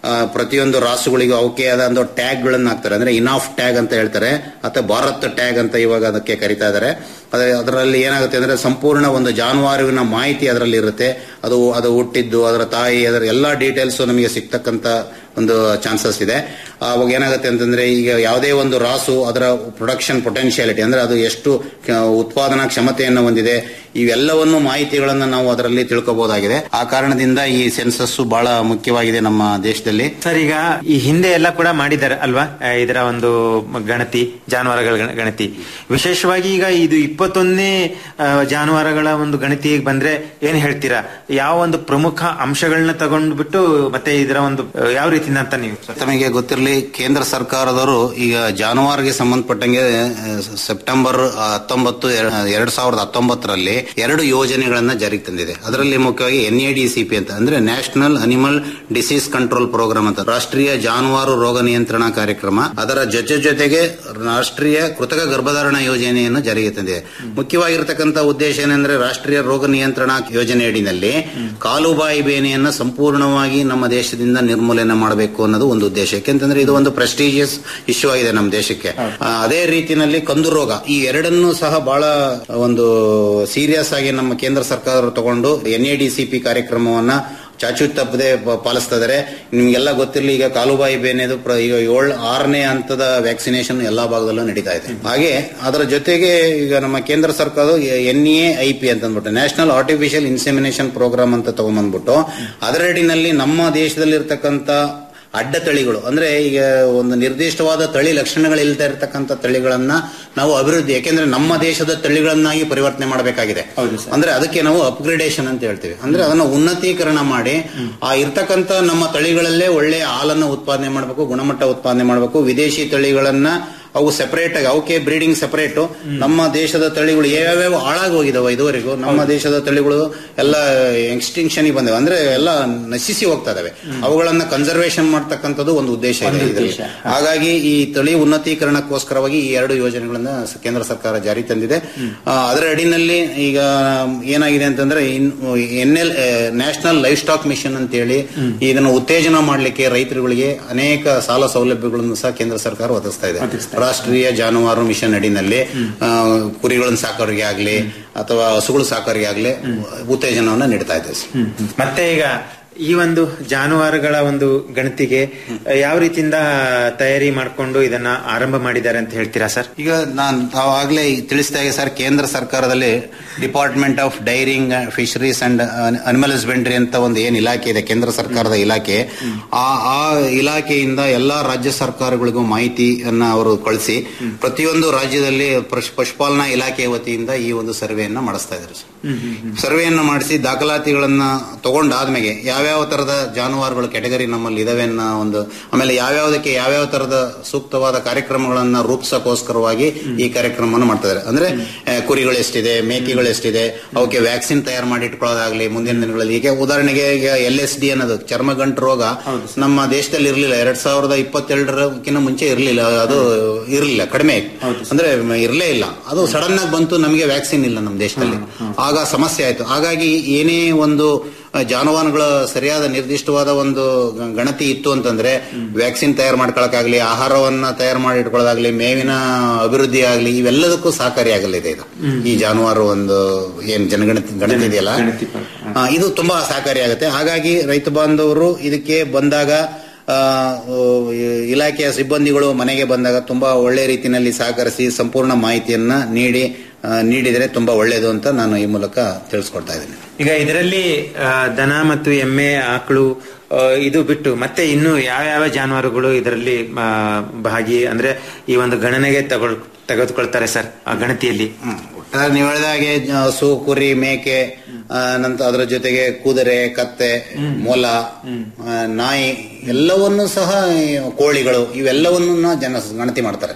ಆ, ಪ್ರತಿಯೊಂದು ರಾಸುಗಳಿಗೂ ಅವಕ್ಕೆ ಆದ ಒಂದು ಟ್ಯಾಗ್ ಗಳನ್ನ ಹಾಕ್ತಾರೆ ಅಂದ್ರೆ ಇನಾಫ್ ಟ್ಯಾಗ್ ಅಂತ ಹೇಳ್ತಾರೆ ಅಥವಾ ಭಾರತ್ ಟ್ಯಾಗ್ ಅಂತ ಇವಾಗ ಅದಕ್ಕೆ ಕರಿತಾ ಇದ್ದಾರೆ ಅದೇ ಅದರಲ್ಲಿ ಏನಾಗುತ್ತೆ ಅಂದ್ರೆ ಸಂಪೂರ್ಣ ಒಂದು ಜಾನುವಾರುವಿನ ಮಾಹಿತಿ ಅದರಲ್ಲಿ ಇರುತ್ತೆ ಅದು ಅದು ಹುಟ್ಟಿದ್ದು ಅದರ ತಾಯಿ ಅದರ ಎಲ್ಲಾ ಡೀಟೇಲ್ಸ್ ನಮಗೆ ಸಿಗ್ತಕ್ಕಂತ ಒಂದು ಚಾನ್ಸಸ್ ಇದೆ ಅವಾಗ ಏನಾಗುತ್ತೆ ಅಂತಂದ್ರೆ ಈಗ ಯಾವುದೇ ಒಂದು ರಾಸು ಅದರ ಪ್ರೊಡಕ್ಷನ್ ಪೊಟೆನ್ಶಿಯಾಲಿಟಿ ಅಂದ್ರೆ ಅದು ಎಷ್ಟು ಕ- ಉತ್ಪಾದನಾ ಕ್ಷಮತೆಯನ್ನು ಹೊಂದಿದೆ ಇವೆಲ್ಲವನ್ನು ಮಾಹಿತಿಗಳನ್ನು ನಾವು ಅದರಲ್ಲಿ ತಿಳ್ಕೋಬಹುದಾಗಿದೆ ಆ ಕಾರಣದಿಂದ ಈ ಸೆನ್ಸಸ್ ಬಹಳ ಮುಖ್ಯವಾಗಿದೆ ನಮ್ಮ ದೇಶದಲ್ಲಿ ಸರ್ ಈಗ ಈ ಹಿಂದೆ ಎಲ್ಲ ಕೂಡ ಮಾಡಿದ್ದಾರೆ ಅಲ್ವಾ ಆ, ಇದರ ಒಂದು ಗಣತಿ ಜಾನುವಾರುಗಳ ಗಣ- ಗಣತಿ ವಿಶೇಷವಾಗಿ ಈಗ ಇದು ಇಪ್ಪತ್ತೊಂದನೇ ಆ, ಜಾನುವಾರುಗಳ ಒಂದು ಗಣತಿಗೆ ಬಂದ್ರೆ ಏನ್ ಹೇಳ್ತೀರಾ ಯಾವ ಒಂದು ಪ್ರಮುಖ ಅಂಶಗಳನ್ನ ತಗೊಂಡ್ಬಿಟ್ಟು ಮತ್ತೆ ಇದರ ಒಂದು ಆ, ಯಾವ ರೀತಿಯಿಂದ ಅಂತ ನೀವು ತಮಗೆ ಗೊತ್ತಿರಲಿ ಕೇಂದ್ರ ಸರ್ಕಾರದವರು ಈಗ ಜಾನುವಾರಿಗೆ ಸಂಬಂಧಪಟ್ಟಂಗೆ ಆ, ಸೆಪ್ಟೆಂಬರ್ ಹತ್ತೊಂಬತ್ತು ಎರಡ್ ಸಾವಿರದ ಹತ್ತೊಂಬತ್ತರಲ್ಲಿ ಎರಡು ಯೋಜನೆಗಳನ್ನ ಜಾರಿಗೆ ತಂದಿದೆ ಅದರಲ್ಲಿ ಮುಖ್ಯವಾಗಿ N A D C P ಅಂತ ಅಂದ್ರೆ national animal disease control programme ಅಂತ ರಾಷ್ಟ್ರೀಯ ಜಾನುವಾರು ರೋಗ ನಿಯಂತ್ರಣ ಕಾರ್ಯಕ್ರಮ ಅದರ ಜೊತೆ ಜೊತೆಗೆ ರಾಷ್ಟ್ರೀಯ ಕೃತಕ ಗರ್ಭಧಾರಣ ಯೋಜನೆಯನ್ನು ಜಾರಿಗೆ ತಂದಿದೆ ಮುಖ್ಯವಾಗಿರ್ತಕ್ಕಂಥ ಉದ್ದೇಶ ಏನಂದ್ರೆ ರಾಷ್ಟ್ರೀಯ ರೋಗ ನಿಯಂತ್ರಣ ಯೋಜನೆ ಅಡಿನಲ್ಲಿ ಕಾಲುಬಾಯಿ ಬೇನೆಯನ್ನ ಸಂಪೂರ್ಣವಾಗಿ ನಮ್ಮ ದೇಶದಿಂದ ನಿರ್ಮೂಲನೆ ಮಾಡಬೇಕು ಅನ್ನೋದು ಒಂದು ಉದ್ದೇಶ ಯಾಕೆಂತಂದ್ರೆ ಇದು ಒಂದು ಪ್ರೆಸ್ಟೀಜಿಯಸ್ ಇಶ್ಯೂ ಆಗಿದೆ ನಮ್ಮ ದೇಶಕ್ಕೆ ಆ, ಅದೇ ರೀತಿನಲ್ಲಿ ಕಂದು ರೋಗ ಈ ಎರಡನ್ನೂ ಸಹ ಬಹಳ ಒಂದು ಸೀರಿಯಸ್ ಆಗಿ ನಮ್ಮ ಕೇಂದ್ರ ಸರ್ಕಾರ ತಗೊಂಡು N A D C P ಕಾರ್ಯಕ್ರಮವನ್ನ ಚಾಚು ತಪ್ಪದೆ ಪ- ಪಾಲಿಸ್ತಾ ಇದಾರೆ ನಿಮ್ಗೆಲ್ಲ ಗೊತ್ತಿರಲಿ ಈಗ ಕಾಲುಬಾಯಿ ಬೇನೆದು ಪ್ರ- ಈಗ ಏಳ್ ಆರನೇ ಹಂತದ ವ್ಯಾಕ್ಸಿನೇಷನ್ ಎಲ್ಲಾ ಭಾಗದಲ್ಲೂ ನಡೀತಾ ಇದೆ ಹಾಗೆ ಅದರ ಜೊತೆಗೆ ಈಗ ನಮ್ಮ ಕೇಂದ್ರ ಸರ್ಕಾರ ಎನ್ ಎ ಐ ಪಿ ಅಂತ ಅಂದ್ಬಿಟ್ಟು ನ್ಯಾಷನಲ್ ಆರ್ಟಿಫಿಷಿಯಲ್ ಇನ್ಸೆಮಿನೇಷನ್ ಪ್ರೋಗ್ರಾಮ್ ಅಂತ ತಗೊಂಡ್ಬಂದ್ಬಿಟ್ಟು ಅದರಡಿನಲ್ಲಿ ನಮ್ಮ ದೇಶದಲ್ಲಿರ್ತಕ್ಕಂಥ ಅಡ್ಡ ತಳಿಗಳು ಅಂದ್ರೆ ಈಗ ಒಂದು ನಿರ್ದಿಷ್ಟವಾದ ತಳಿ ಲಕ್ಷಣಗಳಿಲ್ಲದೆ ಇರತಕ್ಕಂಥ ತಳಿಗಳನ್ನ ನಾವು ಅಭಿವೃದ್ಧಿ ಯಾಕೆಂದ್ರೆ ನಮ್ಮ ದೇಶದ ತಳಿಗಳನ್ನಾಗಿ ಪರಿವರ್ತನೆ ಮಾಡಬೇಕಾಗಿದೆ ಅಂದ್ರೆ ಅದಕ್ಕೆ ನಾವು ಅಪ್ಗ್ರೇಡೇಷನ್ ಅಂತ ಹೇಳ್ತೀವಿ ಅಂದ್ರೆ ಅದನ್ನ ಉನ್ನತೀಕರಣ ಮಾಡಿ ಆ ಇರ್ತಕ್ಕಂಥ ನಮ್ಮ ತಳಿಗಳಲ್ಲೇ ಒಳ್ಳೆ ಹಾಲನ್ನು ಉತ್ಪಾದನೆ ಮಾಡಬೇಕು ಗುಣಮಟ್ಟ ಉತ್ಪಾದನೆ ಮಾಡಬೇಕು ವಿದೇಶಿ ತಳಿಗಳನ್ನ ಅವು ಸೆಪರೇಟ್ ಆಗಿ ಅವಕ್ಕೆ ಬ್ರೀಡಿಂಗ್ ಸೆಪರೇಟ್ ನಮ್ಮ ದೇಶದ ತಳಿಗಳು ಯಾವ್ಯಾವ ಹಾಳಾಗಿ ಹೋಗಿದಾವ ಇದುವರೆಗೂ ನಮ್ಮ ದೇಶದ ತಳಿಗಳು ಎಲ್ಲ ಎಕ್ಸ್ಟಿಂಕ್ಷನ್ ಬಂದವೆ ಅಂದ್ರೆ ಎಲ್ಲ ನಶಿಸಿ ಹೋಗ್ತಾ ಇದಾವೆ ಅವುಗಳನ್ನ ಕನ್ಸರ್ವೇಷನ್ ಮಾಡ್ತಕ್ಕಂಥದ್ದು ಒಂದು ಉದ್ದೇಶ ಇದೆ ಇದರಲ್ಲಿ. ಹಾಗಾಗಿ ಈ ತಳಿ ಉನ್ನತೀಕರಣಕ್ಕೋಸ್ಕರವಾಗಿ ಈ ಎರಡು ಯೋಜನೆಗಳನ್ನ ಸ- ಕೇಂದ್ರ ಸರ್ಕಾರ ಜಾರಿ ತಂದಿದೆ ಆ, ಅದರ ಅಡಿನಲ್ಲಿ ಈಗ ಏನಾಗಿದೆ ಅಂತಂದ್ರೆ N L national livestock mission ಅಂತ ಹೇಳಿ ಇದನ್ನು ಉತ್ತೇಜನ ಮಾಡಲಿಕ್ಕೆ ರೈತರುಗಳಿಗೆ ಅನೇಕ ಸಾಲ ಸೌಲಭ್ಯಗಳನ್ನು ಸಹ ಕೇಂದ್ರ ಸರ್ಕಾರ ಒದಗಿಸ್ತಾ ಇದೆ ರಾಷ್ಟ್ರೀಯ ಜಾನುವಾರು ಮಿಷನ್ ಅಡಿನಲ್ಲಿ ಆ, ಕುರಿಗಳನ್ನು ಸಾಕೋರಿಗೆ ಆಗ್ಲಿ ಅಥವಾ ಹಸುಗಳು ಸಾಕೋರಿಗೆ ಆಗ್ಲಿ ಉತ್ತೇಜನವನ್ನು ನೀಡ್ತಾ ಇದೆ ಸರ್. ಮತ್ತೆ ಈಗ ಈ ಒಂದು ಜಾನುವಾರುಗಳ ಒಂದು ಗಣತಿಗೆ ಆ, ಯಾವ ರೀತಿಯಿಂದ ತಯಾರಿ ಮಾಡಿಕೊಂಡು ಇದನ್ನ ಆರಂಭ ಮಾಡಿದ್ದಾರೆ ಅಂತ ಹೇಳ್ತೀರಾ ಸರ್ ಈಗ ನಾನು ತಾವಾಗಲೇ ತಿಳಿಸಿದಾಗೆ ಸರ್ ಕೇಂದ್ರ ಸರ್ಕಾರದಲ್ಲಿ department of dairying fisheries and animal husbandry ಅಂತ ಒಂದು ಏನ್ ಇಲಾಖೆ ಇದೆ ಕೇಂದ್ರ ಸರ್ಕಾರದ ಇಲಾಖೆ ಆ ಆ ಇಲಾಖೆಯಿಂದ ಎಲ್ಲಾ ರಾಜ್ಯ ಸರ್ಕಾರಗಳಿಗೂ ಮಾಹಿತಿಯನ್ನ ಅವರು ಕಳಿಸಿ ಪ್ರತಿಯೊಂದು ರಾಜ್ಯದಲ್ಲಿ ಪಶು- ಪಶುಪಾಲನಾ ಇಲಾಖೆ ವತಿಯಿಂದ ಈ ಒಂದು ಸರ್ವೆಯನ್ನ ಮಾಡಿಸ್ತಾ ಇದ್ದಾರೆ ಸರ್ ಸರ್ವೆಯನ್ನು ಮಾಡಿಸಿ ದಾಖಲಾತಿಗಳನ್ನ ತಗೊಂಡಾದ್ಮೇಲೆ ಯಾವ್ಯಾವ ತರದ ಜಾನುವಾರುಗಳು ಕೆಟಗರಿ ನಮ್ಮಲ್ಲಿ ಇದಾವೆ ಅನ್ನೋ ಒಂದು ಆಮೇಲೆ ಯಾವ್ಯಾವ್ದಕ್ಕೆ ಯಾವ್ಯಾವ ತರದ ಸೂಕ್ತವಾದ ಕಾರ್ಯಕ್ರಮಗಳನ್ನ ರೂಪಿಸಕ್ಕೋಸ್ಕರವಾಗಿ ಈ ಕಾರ್ಯಕ್ರಮವನ್ನು ಮಾಡ್ತಾ ಇದ್ದಾರೆ ಅಂದ್ರೆ ಆ, ಕುರಿಗಳು ಎಷ್ಟಿದೆ ಮೇಕೆಗಳು ಎಷ್ಟಿದೆ ಅವಕ್ಕೆ ವ್ಯಾಕ್ಸಿನ್ ತಯಾರು ಮಾಡಿ ಇಟ್ಕೊಳ್ಳೋದಾಗ್ಲಿ ಮುಂದಿನ ದಿನಗಳಲ್ಲಿ ಈಗ ಉದಾಹರಣೆಗೆ ಈಗ ಎಲ್ ಎಸ್ ಡಿ ಅನ್ನೋದು ಚರ್ಮಗಂಟು ರೋಗ ನಮ್ಮ ದೇಶದಲ್ಲಿ ಇರಲಿಲ್ಲ ಎರಡ್ ಸಾವಿರದ ಇಪ್ಪತ್ತೆರಡರಕ್ಕಿಂತ ಮುಂಚೆ ಇರಲಿಲ್ಲ ಅದು ಇರಲಿಲ್ಲ ಕಡಿಮೆ ಇತ್ತು. ಅಂದ್ರೆ ಇರಲೇ ಇಲ್ಲ ಅದು ಸಡನ್ ಆಗಿ ಬಂತು ನಮಗೆ ವ್ಯಾಕ್ಸಿನ್ ಇಲ್ಲ ನಮ್ಮ ದೇಶದಲ್ಲಿ ಆಗ ಸಮಸ್ಯೆ ಆಯ್ತು ಹಾಗಾಗಿ ಏನೇ ಒಂದು ಆ, ಜಾನುವಾರುಗಳ ಸರಿಯಾದ ನಿರ್ದಿಷ್ಟವಾದ ಒಂದು ಗ- ಗಣತಿ ಇತ್ತು ಅಂತಂದ್ರೆ ವ್ಯಾಕ್ಸಿನ್ ತಯಾರು ಮಾಡ್ಕೊಳಕ್ಕಾಗ್ಲಿ ಆಹಾರವನ್ನ ತಯಾರು ಮಾಡಿ ಇಟ್ಕೊಳ್ಳೋದಾಗ್ಲಿ ಮೇವಿನ ಅಭಿವೃದ್ಧಿ ಆಗ್ಲಿ ಇವೆಲ್ಲದಕ್ಕೂ ಸಹಕಾರಿಯಾಗಲಿದೆ ಇದು ಈ ಜಾನುವಾರು ಒಂದು ಏನ್ ಜನಗಣತಿ ಗಣತಿ ಇದೆಯಲ್ಲ ಆ, ಇದು ತುಂಬಾ ಸಹಕಾರಿಯಾಗುತ್ತೆ ಹಾಗಾಗಿ ರೈತ ಬಾಂಧವರು ಇದಕ್ಕೆ ಬಂದಾಗ ಆ, ಓ, ಇ- ಇಲಾಖೆಯ ಸಿಬ್ಬಂದಿಗಳು ಮನೆಗೆ ಬಂದಾಗ ತುಂಬಾ ಒಳ್ಳೆ ರೀತಿಯಲ್ಲಿ ಸಹಕರಿಸಿ ಸಂಪೂರ್ಣ ಮಾಹಿತಿಯನ್ನ ನೀಡಿ ಆ, ನೀಡಿದರೆ ತುಂಬಾ ಒಳ್ಳೆಯದು ಅಂತ ನಾನು ಈ ಮೂಲಕ ತಿಳಿಸ್ಕೊಡ್ತಾ ಇದ್ದೇನೆ ಈಗ ಇದರಲ್ಲಿ ಆ, ದನ ಮತ್ತು ಎಮ್ಮೆ ಆಕಳು ಆ, ಇದು ಬಿಟ್ಟು ಮತ್ತೆ ಇನ್ನು ಯಾವ ಯಾವ ಜಾನುವಾರುಗಳು ಇದರಲ್ಲಿ ಆ, ಭಾಗಿ ಅಂದ್ರೆ ಈ ಒಂದು ಗಣನೆಗೆ ತಗೊಳ್ ತೆಗೆದುಕೊಳ್ತಾರೆ ಸರ್ ಆ ಗಣತಿಯಲ್ಲಿ ಆ, ನೀವು ಹೇಳಿದ ಹಾಗೆ ಆ, ಹಸು ಕುರಿ ಮೇಕೆ ಆ, ನಂತರ ಅದರ ಜೊತೆಗೆ ಕುದುರೆ ಕತ್ತೆ ಮೊಲ ಆ, ನಾಯಿ ಎಲ್ಲವನ್ನೂ ಸಹ ಈ ಕೋಳಿಗಳು ಇವೆಲ್ಲವನ್ನ ಜನ ಗಣತಿ ಮಾಡ್ತಾರೆ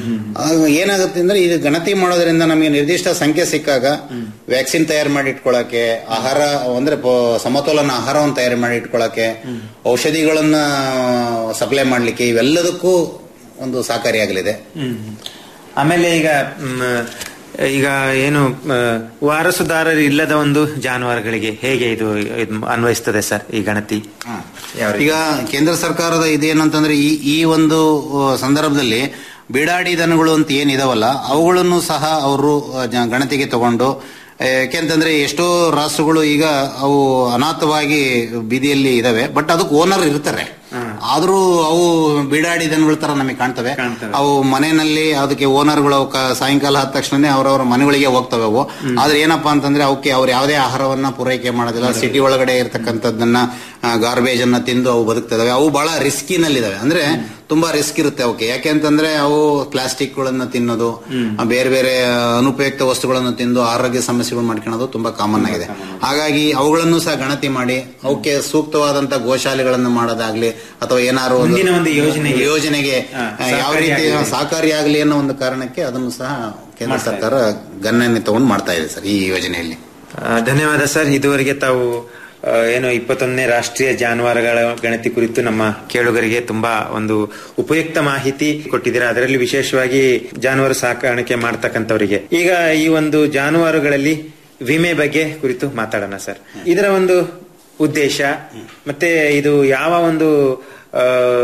ಆಗ ಏನಾಗುತ್ತೆ ಅಂದ್ರೆ ಇದು ಗಣತಿ ಮಾಡೋದ್ರಿಂದ ನಮಗೆ ನಿರ್ದಿಷ್ಟ ಸಂಖ್ಯೆ ಸಿಕ್ಕಾಗ ವ್ಯಾಕ್ಸಿನ್ ತಯಾರು ಮಾಡಿ ಇಟ್ಕೊಳಕ್ಕೆ ಆಹಾರ ಅಂದ್ರೆ ಪ- ಸಮತೋಲನ ಆಹಾರವನ್ನು ತಯಾರು ಮಾಡಿ ಇಟ್ಕೊಳಕ್ಕೆ ಔಷಧಿಗಳನ್ನ ಸಪ್ಲೈ ಮಾಡ್ಲಿಕ್ಕೆ ಇವೆಲ್ಲದಕ್ಕೂ ಒಂದು ಸಹಕಾರಿಯಾಗಲಿದೆ ಆಮೇಲೆ ಈಗ ಮ್, ಈಗ ಏನು ಆ, ವಾರಸುದಾರರು ಇಲ್ಲದ ಒಂದು ಜಾನುವಾರುಗಳಿಗೆ ಹೇಗೆ ಇದು ಇದು ಅನ್ವಯಿಸ್ತದೆ ಸರ್ ಈ ಗಣತಿ ಯಾವ ರೀತಿ? ಈಗ ಕೇಂದ್ರ ಸರ್ಕಾರದ ಇದೇನಂತಂದ್ರೆ ಈ ಈ ಒಂದು ಆ, ಸಂದರ್ಭದಲ್ಲಿ ಬಿಡಾಡಿ ದನಗಳು ಅಂತ ಏನಿದಾವಲ್ಲ ಅವುಗಳನ್ನು ಸಹ ಅವರು ಆ, ಜ- ಗಣತಿಗೆ ತಗೊಂಡು ಆ, ಯಾಕೆಂತಂದ್ರೆ ಎಷ್ಟೋ ರಾಸುಗಳು ಈಗ ಅವು ಅನಾಥವಾಗಿ ಬೀದಿಯಲ್ಲಿ ಇದಾವೆ ಬಟ್ ಅದಕ್ಕೆ ಓನರ್ ಇರ್ತಾರೆ ಆದ್ರೂ ಅವು ಬಿಡಾಡಿ ದನಗಳ ತರ ನಮಗೆ ಕಾಣ್ತವೆ ಅವು ಮನೆಯಲ್ಲಿ ಅದಕ್ಕೆ ಓನರ್ಗಳು ಅವು ಕ- ಸಾಯಂಕಾಲ ಆದ ತಕ್ಷಣನೇ ಅವರವರ ಮನೆಗಳಿಗೆ ಹೋಗ್ತವೆ ಅವು ಆದ್ರೆ ಏನಪ್ಪಾ ಅಂತಂದ್ರೆ ಅವಕ್ಕೆ ಅವ್ರು ಯಾವುದೇ ಆಹಾರವನ್ನ ಪೂರೈಕೆ ಮಾಡೋದಿಲ್ಲ ಸಿಟಿ ಒಳಗಡೆ ಇರ್ತಕ್ಕಂಥದ್ದನ್ನ ಗಾರ್ಬೇಜ್ ಅನ್ನ ತಿಂದು ಅವು ಬದುಕ್ತದವೆ ಅವು ಬಹಳ ರಿಸ್ಕಿನಲ್ಲಿದಾವೆ ಅಂದ್ರೆ ತುಂಬಾ ರಿಸ್ಕ್ ಇರುತ್ತೆ ಅವಕ್ಕೆ ಯಾಕೆ ಅಂತಂದ್ರೆ ಅವು ಪ್ಲಾಸ್ಟಿಕ್ ಗಳನ್ನ ತಿನ್ನೋದು ಆ, ಬೇರೆ ಬೇರೆ ಅನುಪಯುಕ್ತ ವಸ್ತುಗಳನ್ನು ತಿಂದು ಆರೋಗ್ಯ ಸಮಸ್ಯೆಗಳು ಮಾಡ್ಕೊಳ್ಳೋದು ತುಂಬಾ ಕಾಮನ್ ಆಗಿದೆ ಹಾಗಾಗಿ ಅವುಗಳನ್ನು ಸಹ ಗಣತಿ ಮಾಡಿ ಅವಕ್ಕೆ ಸೂಕ್ತವಾದಂತ ಗೋಶಾಲೆಗಳನ್ನು ಮಾಡೋದಾಗ್ಲಿ ಅಥವಾ ಏನಾದ್ರು ಒಂದು ಮುಂದಿನ ಒಂದು ಯೋಜನೆಗೆ. ಯೋಜನೆಗೆ ಹಾ, ಆ, ಯಾವ ರೀತಿ ಸಹಕಾರಿಯಾಗಲಿ. ಸಹಕಾರಿಯಾಗಲಿ ಅನ್ನೋ ಒಂದು ಕಾರಣಕ್ಕೆ ಅದನ್ನು ಸಹ ಕೇಂದ್ರ ಸರ್ಕಾರ ಗಣನೆ ತಗೊಂಡು ಮಾಡ್ತಾ ಇದೆ ಸರ್ ಈ ಯೋಜನೆಯಲ್ಲಿ ಆ, ಧನ್ಯವಾದ ಸರ್ ಇದುವರೆಗೆ ತಾವು ಆ, ಏನು ಇಪ್ಪತ್ತೊಂದನೇ ರಾಷ್ಟ್ರೀಯ ಜಾನುವಾರುಗಳ ಗಣತಿ ಕುರಿತು ನಮ್ಮ ಕೇಳುಗರಿಗೆ ತುಂಬಾ ಒಂದು ಉಪಯುಕ್ತ ಮಾಹಿತಿ ಕೊಟ್ಟಿದ್ದೀರಾ ಅದರಲ್ಲಿ ವಿಶೇಷವಾಗಿ ಜಾನುವಾರು ಸಾಕಾಣಿಕೆ ಮಾಡ್ತಕ್ಕಂಥವರಿಗೆ ಈಗ ಈ ಒಂದು ಜಾನುವಾರುಗಳಲ್ಲಿ ವಿಮೆ ಬಗ್ಗೆ ಕುರಿತು ಮಾತಾಡೋಣ ಸರ್ ಇದರ ಒಂದು ಉದ್ದೇಶ ಮತ್ತೆ ಇದು ಯಾವ ಒಂದು ಆ,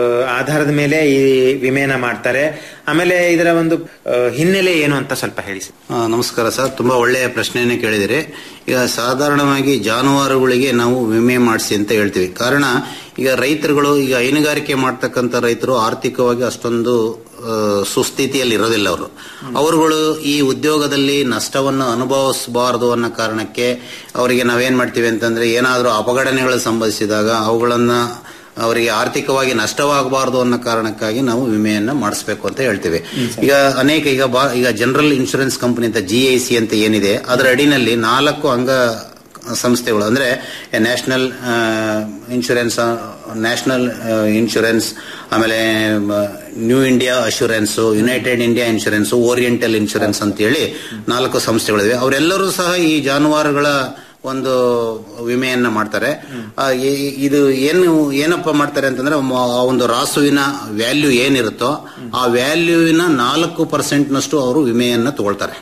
ಆಧಾರದ ಮೇಲೆ ಈ ವಿಮೆನ ಮಾಡ್ತಾರೆ ಆಮೇಲೆ ಇದರ ಒಂದು ಆ, ಹಿನ್ನೆಲೆ ಏನು ಅಂತ ಸ್ವಲ್ಪ ಹೇಳಿ ಸರ್. ಆ, ನಮಸ್ಕಾರ ಸರ್ ತುಂಬಾ ಒಳ್ಳೆಯ ಪ್ರಶ್ನೆಯನ್ನೇ ಕೇಳಿದಿರಿ ಈಗ ಸಾಧಾರಣವಾಗಿ ಜಾನುವಾರುಗಳಿಗೆ ನಾವು ವಿಮೆ ಮಾಡಿಸಿ ಅಂತ ಹೇಳ್ತೀವಿ ಕಾರಣ ಈಗ ರೈತರುಗಳು ಈಗ ಹೈನುಗಾರಿಕೆ ಮಾಡ್ತಕ್ಕಂಥ ರೈತರು ಆರ್ಥಿಕವಾಗಿ ಅಷ್ಟೊಂದು ಆ, ಸುಸ್ಥಿತಿಯಲ್ಲಿ ಇರೋದಿಲ್ಲ ಅವರು ಅವರುಗಳು ಈ ಉದ್ಯೋಗದಲ್ಲಿ ನಷ್ಟವನ್ನು ಅನುಭವಿಸಬಾರದು ಅನ್ನೋ ಕಾರಣಕ್ಕೆ ಅವರಿಗೆ ನಾವೇನ್ ಮಾಡ್ತೀವಿ ಅಂತಂದ್ರೆ ಏನಾದರೂ ಅಪಘಟನೆಗಳು ಸಂಭವಿಸಿದಾಗ ಅವುಗಳನ್ನ ಅವರಿಗೆ ಆರ್ಥಿಕವಾಗಿ ನಷ್ಟವಾಗಬಾರದು ಅನ್ನೋ ಕಾರಣಕ್ಕಾಗಿ ನಾವು ವಿಮೆಯನ್ನ ಮಾಡಿಸ್ಬೇಕು ಅಂತ ಹೇಳ್ತೀವಿ ಈಗ ಅನೇಕ ಈಗ ಬಾ ಈಗ ಜನರಲ್ ಇನ್ಶೂರೆನ್ಸ್ ಕಂಪನಿ ಅಂತ ಜಿ ಐ ಸಿ ಅಂತ ಏನಿದೆ ಅದರ ಅಡಿನಲ್ಲಿ ನಾಲ್ಕು ಅಂಗ ಸಂಸ್ಥೆಗಳು ಅಂದ್ರೆ ನ್ಯಾಷನಲ್ ಇನ್ಶೂರೆನ್ಸ್ ನ್ಯಾಷನಲ್ ಇನ್ಶೂರೆನ್ಸ್ ಆಮೇಲೆ New India Assurance United India Insurance Oriental Insurance ಅಂತ ಹೇಳಿ ನಾಲ್ಕು ಸಂಸ್ಥೆಗಳಿವೆ ಅವರೆಲ್ಲರೂ ಸಹ ಈ ಜಾನುವಾರುಗಳ ಒಂದು ವಿಮೆಯನ್ನ ಮಾಡ್ತಾರೆ ಆ, ಈ- ಇದು ಏನು ಏನಪ್ಪ ಮಾಡ್ತಾರೆ ಅಂತಂದ್ರೆ ಮ- ಆ ಒಂದು ರಾಸುವಿನ ವ್ಯಾಲ್ಯೂ ಏನಿರುತ್ತೋ ಆ ವ್ಯಾಲ್ಯೂವಿನ ನಾಲ್ಕು ಪರ್ಸೆಂಟ್ ನಷ್ಟು ಅವರು ವಿಮೆಯನ್ನ ತಗೊಳ್ತಾರೆ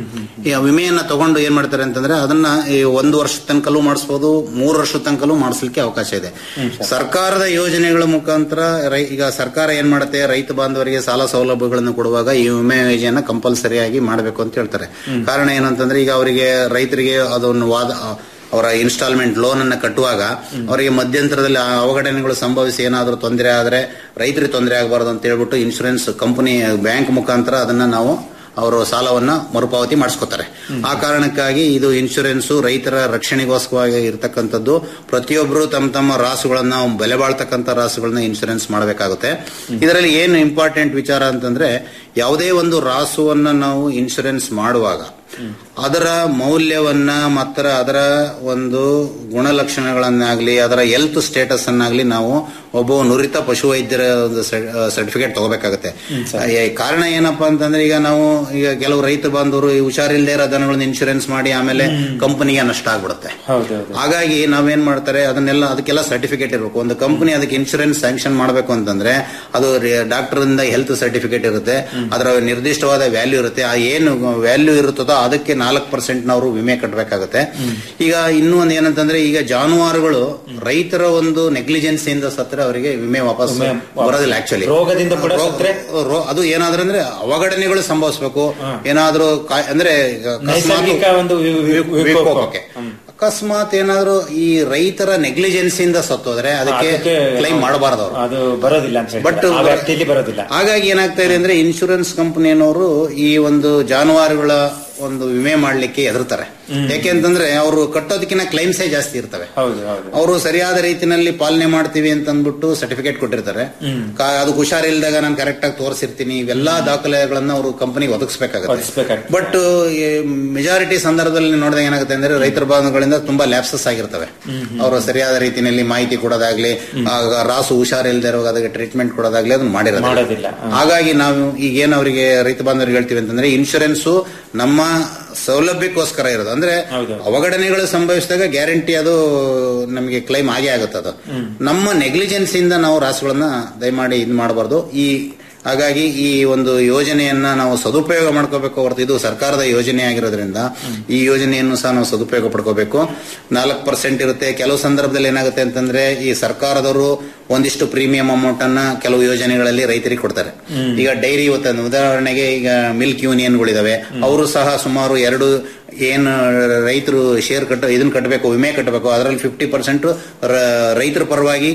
ಈ ವಿಮೆಯನ್ನ ತಗೊಂಡು ಏನ್ ಮಾಡ್ತಾರೆ ಅಂತಂದ್ರೆ ಅದನ್ನ ಈ ಒಂದು ವರ್ಷದ ತನಕಲೂ ಮಾಡಿಸ್ಬೋದು ಮೂರು ವರ್ಷದ ತನಕಲೂ ಮಾಡಿಸ್ಲಿಕ್ಕೆ ಅವಕಾಶ ಇದೆ ಸರ್ಕಾರದ ಯೋಜನೆಗಳ ಮುಖಾಂತರ ರೈ- ಈಗ ಸರ್ಕಾರ ಏನ್ ಮಾಡುತ್ತೆ ರೈತ ಬಾಂಧವರಿಗೆ ಸಾಲ ಸೌಲಭ್ಯಗಳನ್ನು ಕೊಡುವಾಗ ಈ ವಿಮೆ ಯೋಜನೆಯನ್ನ ಕಂಪಲ್ಸರಿಯಾಗಿ ಮಾಡಬೇಕು ಅಂತ ಹೇಳ್ತಾರೆ ಕಾರಣ ಏನಂತಂದ್ರೆ ಈಗ ಅವರಿಗೆ ರೈತರಿಗೆ ಅದನ್ನು ವಾದ ಅವರ ಇನ್ಸ್ಟಾಲ್ಮೆಂಟ್ ಲೋನ್ ಅನ್ನ ಕಟ್ಟುವಾಗ ಅವರಿಗೆ ಮಧ್ಯಂತರದಲ್ಲಿ ಆ ಅವಘಟನೆಗಳು ಸಂಭವಿಸಿ ಏನಾದರೂ ತೊಂದರೆ ಆದ್ರೆ ರೈತರಿಗೆ ತೊಂದರೆ ಆಗಬಾರದು ಅಂತ ಹೇಳ್ಬಿಟ್ಟು ಇನ್ಶೂರೆನ್ಸ್ ಕಂಪನಿ ಬ್ಯಾಂಕ್ ಮುಖಾಂತರ ಅದನ್ನ ನಾವು ಅವರು ಸಾಲವನ್ನ ಮರುಪಾವತಿ ಮಾಡಿಸ್ಕೊತಾರೆ ಆ ಕಾರಣಕ್ಕಾಗಿ ಇದು ಇನ್ಶೂರೆನ್ಸ್ ರೈತರ ರಕ್ಷಣೆಗೋಸ್ಕರವಾಗಿ ಇರತಕ್ಕಂಥದ್ದು ಪ್ರತಿಯೊಬ್ಬರು ತಮ್ಮ ತಮ್ಮ ರಾಸುಗಳನ್ನ ಬೆಲೆ ಬಾಳ್ತಕ್ಕಂಥ ರಾಸುಗಳನ್ನ ಇನ್ಶೂರೆನ್ಸ್ ಮಾಡಬೇಕಾಗುತ್ತೆ ಇದರಲ್ಲಿ ಏನು ಇಂಪಾರ್ಟೆಂಟ್ ವಿಚಾರ ಅಂತಂದ್ರೆ ಯಾವುದೇ ಒಂದು ರಾಸುವನ್ನ ನಾವು ಇನ್ಶೂರೆನ್ಸ್ ಮಾಡುವಾಗ ಅದರ ಮೌಲ್ಯವನ್ನ ಮತ್ತು ಅದರ ಒಂದು ಗುಣಲಕ್ಷಣಗಳನ್ನಾಗ್ಲಿ ಅದರ ಹೆಲ್ತ್ ಸ್ಟೇಟಸ್ ಅನ್ನಾಗ್ಲಿ ನಾವು ಒಬ್ಬ ನುರಿತ ಪಶುವೈದ್ಯರ ಒಂದು ಸರ್ಟಿಫಿಕೇಟ್ ತಗೋಬೇಕಾಗುತ್ತೆ ಈ ಕಾರಣ ಏನಪ್ಪಾ ಅಂತಂದ್ರೆ ಈಗ ನಾವು ಈಗ ಕೆಲವು ರೈತ ಬಾಂಧವರು ಈ ಹುಷಾರಿಲ್ಲದೆ ಇರೋ ದನಗಳನ್ನ ಇನ್ಶೂರೆನ್ಸ್ ಮಾಡಿ ಆಮೇಲೆ ಕಂಪನಿಗೆ ನಷ್ಟ ಆಗ್ಬಿಡುತ್ತೆ ಹಾಗಾಗಿ ನಾವೇನ್ ಮಾಡ್ತಾರೆ ಅದನ್ನೆಲ್ಲ ಅದಕ್ಕೆಲ್ಲ ಸರ್ಟಿಫಿಕೇಟ್ ಇರಬೇಕು ಒಂದು ಕಂಪನಿ ಅದಕ್ಕೆ ಇನ್ಶೂರೆನ್ಸ್ ಸ್ಯಾಂಕ್ಷನ್ ಮಾಡಬೇಕು ಅಂತಂದ್ರೆ ಅದು ಡಾಕ್ಟರ್ ಇಂದ ಹೆಲ್ತ್ ಸರ್ಟಿಫಿಕೇಟ್ ಇರುತ್ತೆ ಅದರ ನಿರ್ದಿಷ್ಟವಾದ ವ್ಯಾಲ್ಯೂ ಇರುತ್ತೆ ಆ ಏನು ವ್ಯಾಲ್ಯೂ ಇರುತ್ತದೋ ಅದಕ್ಕೆ ನಾಲ್ಕು ಪರ್ಸೆಂಟ್ ನಾವು ವಿಮೆ ಕಟ್ಟಬೇಕಾಗುತ್ತೆ ಈಗ ಇನ್ನೂ ಒಂದು ಏನಂತಂದ್ರೆ ಈಗ ಜಾನುವಾರುಗಳು ರೈತರ ಒಂದು ನೆಗ್ಲಿಜೆನ್ಸ್ ಇಂದ ಸತ್ರೆ ಅವರಿಗೆ ವಿಮೆ ವಾಪಸ್ ವಿಮೆ ವಾಪಸ್ ಬರೋದಿಲ್ಲ ಆಕ್ಚುಲಿ ರೋಗದಿಂದ ಕೂಡ ಸತ್ರೆ? ಅದು ಏನಾದ್ರೂ ಅಂದ್ರೆ ಅವಘಡನೆಗಳು ಸಂಭವಿಸಬೇಕು ಏನಾದ್ರೂ ಕಾ- ಅಂದ್ರೆ ಈಗ ಅಕಸ್ಮಾತ್ ನೈಸರ್ಗಿಕ ಒಂದು ವಿ- ವಿ- ವಿ- ವಿಕೋಪಕ್ಕೆ ಅಕಸ್ಮಾತ್ ಏನಾದ್ರೂ ಈ ರೈತರ ನೆಗ್ಲಿಜೆನ್ಸ್ ಇಂದ ಸತ್ತೋದ್ರೆ ಅದಕ್ಕೆ ಅದಕ್ಕೆ ಕ್ಲೈಮ್ ಮಾಡಬಾರದು ಅವರು ಅದು ಬರೋದಿಲ್ಲ ಅಂತ ಬಟ್ ಹೇಳ್ತಾರೆ. ಆ ವ್ಯಾಪ್ತಿಯಲ್ಲಿ ಬರೋದಿಲ್ಲ ಹಾಗಾಗಿ ಏನಾಗ್ತಾ ಇದೆ ಅಂದ್ರೆ ಇನ್ಶೂರೆನ್ಸ್ ಕಂಪನಿಯವರು ಈ ಒಂದು ಜಾನುವಾರುಗಳ ಒಂದು ವಿಮೆ ಮಾಡ್ಲಿಕ್ಕೆ ಹೆದರ್ತಾರೆ ಯಾಕೆಂತಂದ್ರೆ ಅವರು ಕಟ್ಟೋದಕ್ಕಿಂತ ಕ್ಲೈಮ್ಸೇ ಜಾಸ್ತಿ ಇರ್ತವೆ ಹೌದು ಹೌದು ಅವರು ಸರಿಯಾದ ರೀತಿನಲ್ಲಿ ಪಾಲನೆ ಮಾಡ್ತೀವಿ ಅಂತ ಅಂದ್ಬಿಟ್ಟು ಸರ್ಟಿಫಿಕೇಟ್ ಕೊಟ್ಟಿರ್ತಾರೆ ಕಾ- ಅದಕ್ಕೆ ಹುಷಾರಿಲ್ದಾಗ ನಾನು ಕರೆಕ್ಟ್ ಆಗಿ ತೋರಿಸಿರ್ತೀನಿ ಇವೆಲ್ಲಾ ದಾಖಲೆಗಳನ್ನ ಅವರು ಕಂಪನಿಗೆ ಒದಗಿಸ್ಬೇಕಾಗುತ್ತೆ ಬಟ್ ಮೆಜಾರಿಟಿ ಸಂದರ್ಭದಲ್ಲಿ ನೋಡಿದಾಗ ಏನಾಗುತ್ತೆ ಅಂದ್ರೆ ರೈತರ ಬಾಂಧವಗಳಿಂದ ತುಂಬಾ ಲ್ಯಾಪ್ಸಸ್ ಆಗಿರ್ತವೆ ಅವರು ಸರಿಯಾದ ರೀತಿಯಲ್ಲಿ ಮಾಹಿತಿ ಕೊಡೋದಾಗ್ಲಿ ಆಗ ರಾಸು ಹುಷಾರಿಲ್ಲದೆ ಇರುವಾಗ ಅದಕ್ಕೆ ಟ್ರೀಟ್ಮೆಂಟ್ ಕೊಡೋದಾಗ್ಲಿ ಅದನ್ನ ಮಾಡಿರೋದಿಲ್ಲ ಮಾಡೋದಿಲ್ಲ. ಹಾಗಾಗಿ ನಾವು ಈಗ ಏನ್ ಅವರಿಗೆ ರೈತ ಬಾಂಧವರಿಗೆ ಹೇಳ್ತೀವಿ ಅಂತಂದ್ರೆ ಇನ್ಶೂರೆನ್ಸ್ ನಮ್ಮ ಸೌಲಭ್ಯಕ್ಕೋಸ್ಕರ ಇರೋದು ಅಂದ್ರೆ ಅವಘಡನೆಗಳು ಸಂಭವಿಸಿದಾಗ ಗ್ಯಾರಂಟಿ ಅದು ನಮಗೆ ಕ್ಲೈಮ್ ಆಗೇ ಆಗುತ್ತೆ ಅದು ನಮ್ಮ ನೆಗ್ಲಿಜೆನ್ಸ್ ಇಂದ ನಾವು ರಾಸುಗಳನ್ನ ದಯಮಾಡಿ ಇದು ಮಾಡಬಾರ್ದು ಈ ಹಾಗಾಗಿ ಈ ಒಂದು ಯೋಜನೆಯನ್ನ ನಾವು ಸದುಪಯೋಗ ಮಾಡ್ಕೋಬೇಕು ಹೊರತು ಇದು ಸರ್ಕಾರದ ಯೋಜನೆ ಆಗಿರೋದ್ರಿಂದ ಈ ಯೋಜನೆಯನ್ನು ಸಹ ನಾವು ಸದುಪಯೋಗ ಪಡ್ಕೋಬೇಕು ನಾಲ್ಕು ಪರ್ಸೆಂಟ್ ಇರುತ್ತೆ ಕೆಲವು ಸಂದರ್ಭದಲ್ಲಿ ಏನಾಗುತ್ತೆ ಅಂತಂದ್ರೆ ಈ ಸರ್ಕಾರದವರು ಒಂದಿಷ್ಟು ಪ್ರೀಮಿಯಂ ಅಮೌಂಟ್ ಅನ್ನ ಕೆಲವು ಯೋಜನೆಗಳಲ್ಲಿ ರೈತರಿಗೆ ಕೊಡ್ತಾರೆ ಈಗ ಡೈರಿ ಇವತ್ತು ಉದಾಹರಣೆಗೆ ಈಗ ಮಿಲ್ಕ್ ಯೂನಿಯನ್ಗಳಿದಾವೆ ಅವರು ಸಹ ಸುಮಾರು ಎರಡು ಏನು ರೈತರು ಶೇರ್ ಕಟ್ಟ ಇದನ್ನ ಕಟ್ಟಬೇಕು ವಿಮೆ ಕಟ್ಟಬೇಕು ಅದರಲ್ಲಿ ಫಿಫ್ಟಿ ಪರ್ಸೆಂಟ್ ರೈತರ ಪರವಾಗಿ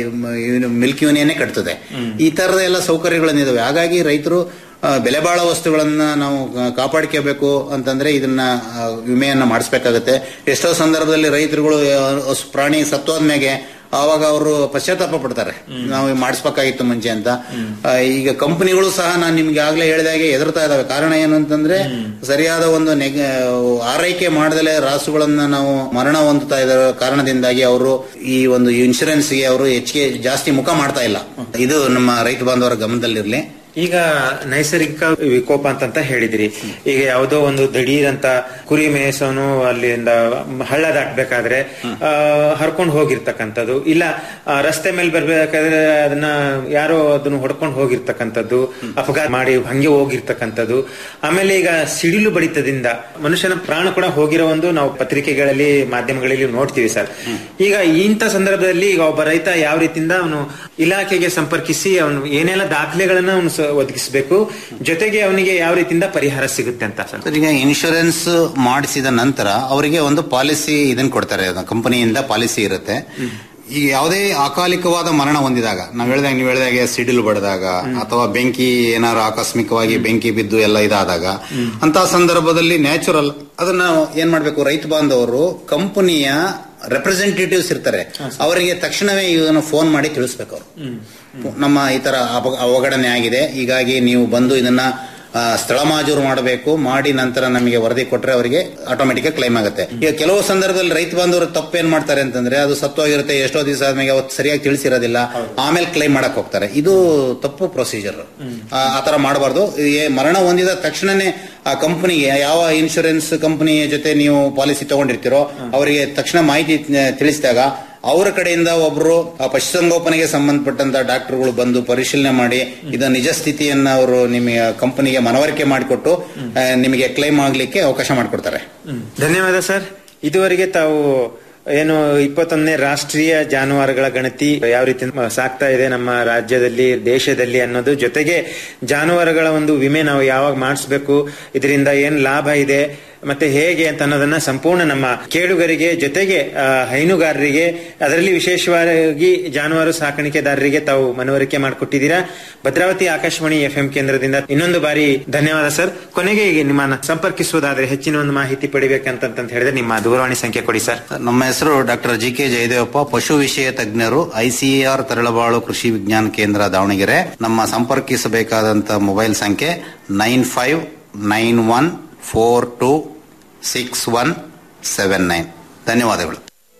ಮಿಲ್ಕ್ ಯೂನಿಯನ್ನೇ ಕಟ್ತದೆ ಈ ತರದ ಎಲ್ಲ ಸೌಕರ್ಯಗಳನ್ನ ಇದಾವೆ ಹಾಗಾಗಿ ರೈತರು ಆ, ಬೆಲೆ ಬಾಳ ವಸ್ತುಗಳನ್ನ ನಾವು ಆ, ಕಾಪಾಡ್ಕೋಬೇಕು ಅಂತಂದ್ರೆ ಇದನ್ನ ಆ, ವಿಮೆಯನ್ನ ಮಾಡಿಸ್ಬೇಕಾಗತ್ತೆ ಎಷ್ಟೋ ಸಂದರ್ಭದಲ್ಲಿ ರೈತರುಗಳು ಆ, ಹಸು ಪ್ರಾಣಿ ಸತ್ತೋದ್ಮೇಲೆ ಆವಾಗ ಅವರು ಪಶ್ಚಾತ್ತಾಪ ಪಡ್ತಾರೆ ನಾವು ಮಾಡಿಸ್ಬೇಕಾಗಿತ್ತು ಮುಂಚೆ ಅಂತ ಆ, ಈಗ ಕಂಪನಿಗಳು ಸಹ ನಾನು ನಿಮ್ಗೆ ಆಗ್ಲೇ ಹೇಳಿದಾಗೆ ಎದುರ್ತಾ ಇದಾವೆ ಕಾರಣ ಏನು ಅಂತಂದ್ರೆ ಸರಿಯಾದ ಒಂದು ನೆಗ ಆರೈಕೆ ಮಾಡದಲೆ ರಾಸುಗಳನ್ನ ನಾವು ಮರಣ ಹೊಂದುತ್ತಾ ಇರೋ ಕಾರಣದಿಂದಾಗಿ ಅವರು ಈ ಒಂದು ಇನ್ಶೂರೆನ್ಸ್ಗೆ ಅವರು ಹೆಚ್ಚಿಗೆ ಜಾಸ್ತಿ ಮುಖ ಮಾಡ್ತಾ ಇಲ್ಲ ಇದು ನಮ್ಮ ರೈತ ಬಾಂಧವರ ಗಮನದಲ್ಲಿರ್ಲಿ ಈಗ ನೈಸರ್ಗಿಕ ವಿಕೋಪ ಅಂತಂತ ಹೇಳಿದ್ರಿ ಈಗ ಯಾವುದೋ ಒಂದು ದಿಢೀರ್ ಅಂತ ಕುರಿ ಮೇಸೋನು ಅಲ್ಲಿಂದ ಹಳ್ಳ ದಾಟ್ಬೇಕಾದ್ರೆ ಆ, ಹರ್ಕೊಂಡು ಹೋಗಿರ್ತಕ್ಕಂಥದ್ದು ಇಲ್ಲ ಆ, ರಸ್ತೆ ಮೇಲೆ ಬರ್ಬೇಕಾದ್ರೆ ಅದನ್ನ ಯಾರೋ ಅದನ್ನ ಹೊಡ್ಕೊಂಡು ಹೋಗಿರ್ತಕ್ಕಂಥದ್ದು ಅಪಘಾತ ಮಾಡಿ ಹಂಗೆ ಹೋಗಿರ್ತಕ್ಕಂಥದ್ದು ಆಮೇಲೆ ಈಗ ಸಿಡಿಲು ಬಡಿತದಿಂದ ಮನುಷ್ಯನ ಪ್ರಾಣ ಕೂಡ ಹೋಗಿರೋ ಒಂದು ನಾವು ಪತ್ರಿಕೆಗಳಲ್ಲಿ ಮಾಧ್ಯಮಗಳಲ್ಲಿ ನೋಡ್ತೀವಿ ಸರ್ ಈಗ ಇಂಥ ಸಂದರ್ಭದಲ್ಲಿ ಈಗ ಒಬ್ಬ ರೈತ ಯಾವ ರೀತಿಯಿಂದ ಅವನು ಇಲಾಖೆಗೆ ಸಂಪರ್ಕಿಸಿ ಅವನು ಏನೆಲ್ಲ ದಾಖಲೆಗಳನ್ನ ಅವನು ಸ- ಒದಗಿಸಬೇಕು ಜೊತೆಗೆ ಅವನಿಗೆ ಯಾವ ರೀತಿಯಿಂದ ಪರಿಹಾರ ಸಿಗುತ್ತೆ ಅಂತ ಸರ್ ಸರ್, ಈಗ ಇನ್ಶೂರೆನ್ಸ್ ಮಾಡಿಸಿದ ನಂತರ ಅವರಿಗೆ ಒಂದು ಪಾಲಿಸಿ ಇದನ್ನ ಕೊಡ್ತಾರೆ ಕಂಪನಿಯಿಂದ ಪಾಲಿಸಿ ಇರುತ್ತೆ ಈಗ ಯಾವುದೇ ಅಕಾಲಿಕವಾದ ಮರಣ ಹೊಂದಿದಾಗ ನಾವ್ ಹೇಳ್ದಾಗ ನೀವು ಹೇಳಿದಾಗೆ ಸಿಡಿಲು ಬಡಿದಾಗ ಅಥವಾ ಬೆಂಕಿ ಏನಾದ್ರು ಆಕಸ್ಮಿಕವಾಗಿ ಬೆಂಕಿ ಬಿದ್ದು ಎಲ್ಲ ಇದಾದಾಗ ಅಂತ ಸಂದರ್ಭದಲ್ಲಿ ನ್ಯಾಚುರಲ್ ಅದನ್ನ ಏನ್ ಮಾಡ್ಬೇಕು ರೈತ ಬಾಂಧವರು ಕಂಪನಿಯ ರೆಪ್ರೆಸೆಂಟೇಟಿವ್ಸ್ ಇರ್ತಾರೆ ಅವರಿಗೆ ತಕ್ಷಣವೇ ಇದನ್ನು ಫೋನ್ ಮಾಡಿ ತಿಳಿಸ್ಬೇಕು ಅವರು ನಮ್ಮ ಈ ತರ ಅಪ- ಅವಘಡನೆ ಆಗಿದೆ ಹೀಗಾಗಿ ನೀವು ಬಂದು ಇದನ್ನ ಆ, ಸ್ಥಳ ಮಾಜೂರು ಮಾಡಬೇಕು ಮಾಡಿ ನಂತರ ನಮಗೆ ವರದಿ ಕೊಟ್ರೆ ಅವರಿಗೆ ಆಟೋಮೆಟಿಕ್ ಕ್ಲೈಮ್ ಆಗುತ್ತೆ ಈಗ ಕೆಲವು ಸಂದರ್ಭದಲ್ಲಿ ರೈತ ಬಾಂಧವರು ತಪ್ಪೇನ್ ಮಾಡ್ತಾರೆ ಅಂತಂದ್ರೆ ಅದು ಸತ್ತೋಗಿರುತ್ತೆ ಎಷ್ಟೋ ದಿವಸ ಆದ್ಮೇಲೆ ಅವತ್ತು ಸರಿಯಾಗಿ ತಿಳಿಸಿರೋದಿಲ್ಲ ಆಮೇಲೆ ಕ್ಲೈಮ್ ಮಾಡಕ್ ಹೋಗ್ತಾರೆ ಇದು ತಪ್ಪು ಪ್ರೊಸೀಜರ್ ಆತರ ಮಾಡಬಾರ್ದು ಮರಣ ಹೊಂದಿದ ತಕ್ಷಣನೇ ಆ ಕಂಪನಿಗೆ ಯಾವ ಇನ್ಶೂರೆನ್ಸ್ ಕಂಪನಿ ಜೊತೆ ನೀವು ಪಾಲಿಸಿ ತಗೊಂಡಿರ್ತೀರೋ ಅವರಿಗೆ ತಕ್ಷಣ ಮಾಹಿತಿ ಆ, ತಿಳಿಸಿದಾಗ ಅವರ ಕಡೆಯಿಂದ ಒಬ್ರು ಆ ಪಶುಸಂಗೋಪನೆಗೆ ಸಂಬಂಧಪಟ್ಟಂತ ಡಾಕ್ಟರ್ಗಳು ಬಂದು ಪರಿಶೀಲನೆ ಮಾಡಿ ಇದರ ನಿಜ ಸ್ಥಿತಿಯನ್ನ ಅವರು ನಿಮಗೆ ಕಂಪನಿಗೆ ಮನವರಿಕೆ ಮಾಡಿಕೊಟ್ಟು ಆ, ನಿಮಗೆ ಕ್ಲೈಮ್ ಆಗ್ಲಿಕ್ಕೆ ಅವಕಾಶ ಮಾಡಿಕೊಡ್ತಾರೆ ಧನ್ಯವಾದ ಸರ್ ಇದುವರೆಗೆ ತಾವು ಏನು ಇಪ್ಪತ್ತೊಂದನೇ ರಾಷ್ಟ್ರೀಯ ಜಾನುವಾರುಗಳ ಗಣತಿ ಯಾವ ರೀತಿ ಸಾಕ್ತಾ ಇದೆ ನಮ್ಮ ರಾಜ್ಯದಲ್ಲಿ ದೇಶದಲ್ಲಿ ಅನ್ನೋದು ಜೊತೆಗೆ ಜಾನುವಾರುಗಳ ಒಂದು ವಿಮೆ ನಾವು ಯಾವಾಗ ಮಾಡಿಸ್ಬೇಕು ಇದರಿಂದ ಏನ್ ಲಾಭ ಇದೆ ಮತ್ತೆ ಹೇಗೆ ಅಂತ ಅನ್ನೋದನ್ನ ಸಂಪೂರ್ಣ ನಮ್ಮ ಕೇಳುಗರಿಗೆ ಜೊತೆಗೆ ಆ, ಹೈನುಗಾರರಿಗೆ ಅದರಲ್ಲಿ ವಿಶೇಷವಾಗಿ ಜಾನುವಾರು ಸಾಕಾಣಿಕೆದಾರರಿಗೆ ತಾವು ಮನವರಿಕೆ ಮಾಡಿಕೊಟ್ಟಿದ್ದೀರಾ ಭದ್ರಾವತಿ ಆಕಾಶವಾಣಿ ಎಫ್ ಕೇಂದ್ರದಿಂದ ಇನ್ನೊಂದು ಬಾರಿ ಧನ್ಯವಾದ ಸರ್ ಕೊನೆಗೆ ಈಗ ನಿಮ್ಮನ್ನ ಸಂಪರ್ಕಿಸುವುದಾದ್ರೆ ಹೆಚ್ಚಿನ ಒಂದು ಮಾಹಿತಿ ಪಡಿಬೇಕಂತ ಹೇಳಿದ್ರೆ ನಿಮ್ಮ ದೂರವಾಣಿ ಸಂಖ್ಯೆ ಕೊಡಿ ಸರ್ ನಮ್ಮ ಹೆಸರು ಡಾಕ್ಟರ್ ಜಿ ಕೆ ಜಯದೇವಪ್ಪ ಪಶು ವಿಷಯ ತಜ್ಞರು ಐಸಿಆರ್ ತರಳಬಾಳು ಕೃಷಿ ವಿಜ್ಞಾನ ಕೇಂದ್ರ ದಾವಣಗೆರೆ ನಮ್ಮ ಸಂಪರ್ಕಿಸಬೇಕಾದಂತ ಮೊಬೈಲ್ ಸಂಖ್ಯೆ nine five nine one four two six one seven nine ಧನ್ಯವಾದಗಳು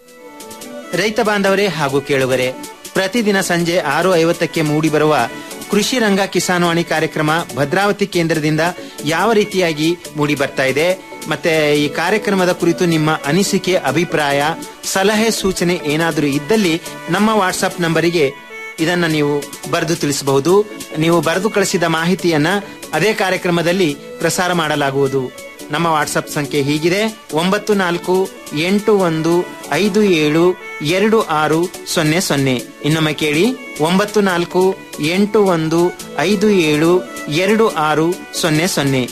ರೈತ ಬಾಂಧವರೇ ಹಾಗೂ ಕೇಳುಗರೆ ಪ್ರತಿದಿನ ಸಂಜೆ ಆರು ಐವತ್ತಕ್ಕೆ ಮೂಡಿಬರುವ ಕೃಷಿ ರಂಗ ಕಿಸಾನ್ವಾಣಿ ಕಾರ್ಯಕ್ರಮ ಭದ್ರಾವತಿ ಕೇಂದ್ರದಿಂದ ಯಾವ ರೀತಿಯಾಗಿ ಮೂಡಿ ಬರ್ತಾ ಇದೆ ಮತ್ತೆ ಈ ಕಾರ್ಯಕ್ರಮದ ಕುರಿತು ನಿಮ್ಮ ಅನಿಸಿಕೆ ಅಭಿಪ್ರಾಯ ಸಲಹೆ ಸೂಚನೆ ಏನಾದರೂ ಇದ್ದಲ್ಲಿ ನಮ್ಮ ವಾಟ್ಸ್ಆಪ್ ನಂಬರಿಗೆ ಇದನ್ನ ನೀವು ಬರೆದು ತಿಳಿಸಬಹುದು ನೀವು ಬರೆದು ಕಳಿಸಿದ ಮಾಹಿತಿಯನ್ನ ಅದೇ ಕಾರ್ಯಕ್ರಮದಲ್ಲಿ ಪ್ರಸಾರ ಮಾಡಲಾಗುವುದು ನಮ್ಮ ವಾಟ್ಸಪ್ ಸಂಖ್ಯೆ ಹೀಗಿದೆ ಒಂಬತ್ತು ನಾಲ್ಕು ಎಂಟು ಒಂದು ಐದು ಏಳು ಎರಡು ಆರು ಸೊನ್ನೆ ಸೊನ್ನೆ ಇನ್ನೊಮ್ಮೆ ಕೇಳಿ ಒಂಬತ್ತು ನಾಲ್ಕು ಎಂಟು ಒಂದು ಐದು ಏಳು ಎರಡು ಆರು ಸೊನ್ನೆ ಸೊನ್ನೆ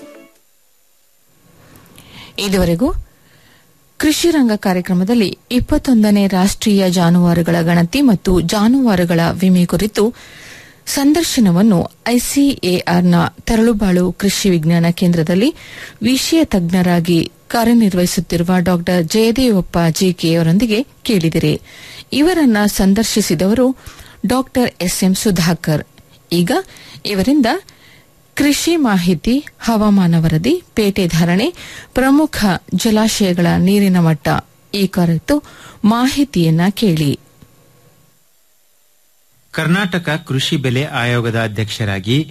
ಇದುವರೆಗೂ ಕೃಷಿ ರಂಗ ಕಾರ್ಯಕ್ರಮದಲ್ಲಿ ಇಪ್ಪತ್ತೊಂದನೇ ರಾಷ್ಟ್ರೀಯ ಜಾನುವಾರುಗಳ ಗಣತಿ ಮತ್ತು ಜಾನುವಾರುಗಳ ವಿಮೆ ಕುರಿತು ಸಂದರ್ಶನವನ್ನು ಐಸಿಎಆರ್ನ ತರಳುಬಾಳು ಕೃಷಿ ವಿಜ್ಞಾನ ಕೇಂದ್ರದಲ್ಲಿ ವಿಷಯ ತಜ್ಞರಾಗಿ ಕಾರ್ಯನಿರ್ವಹಿಸುತ್ತಿರುವ ಡಾ ಜಯದೇವಪ್ಪ ಜಿಕೆ ಅವರೊಂದಿಗೆ ಕೇಳಿದಿರಿ ಇವರನ್ನ ಸಂದರ್ಶಿಸಿದವರು ಡಾ ಎಸ್ಎಂ ಸುಧಾಕರ್ ಈಗ ಇವರಿಂದ ಕೃಷಿ ಮಾಹಿತಿ ಹವಾಮಾನ ವರದಿ ಪೇಟೆ ಧಾರಣೆ ಪ್ರಮುಖ ಜಲಾಶಯಗಳ ನೀರಿನ ಮಟ್ಟ ಈ ಕುರಿತು ಮಾಹಿತಿಯನ್ನ ಕೇಳಿ ಕರ್ನಾಟಕ ಕೃಷಿ ಬೆಲೆ ಆಯೋಗದ ಅಧ್ಯಕ್ಷರಾಗಿ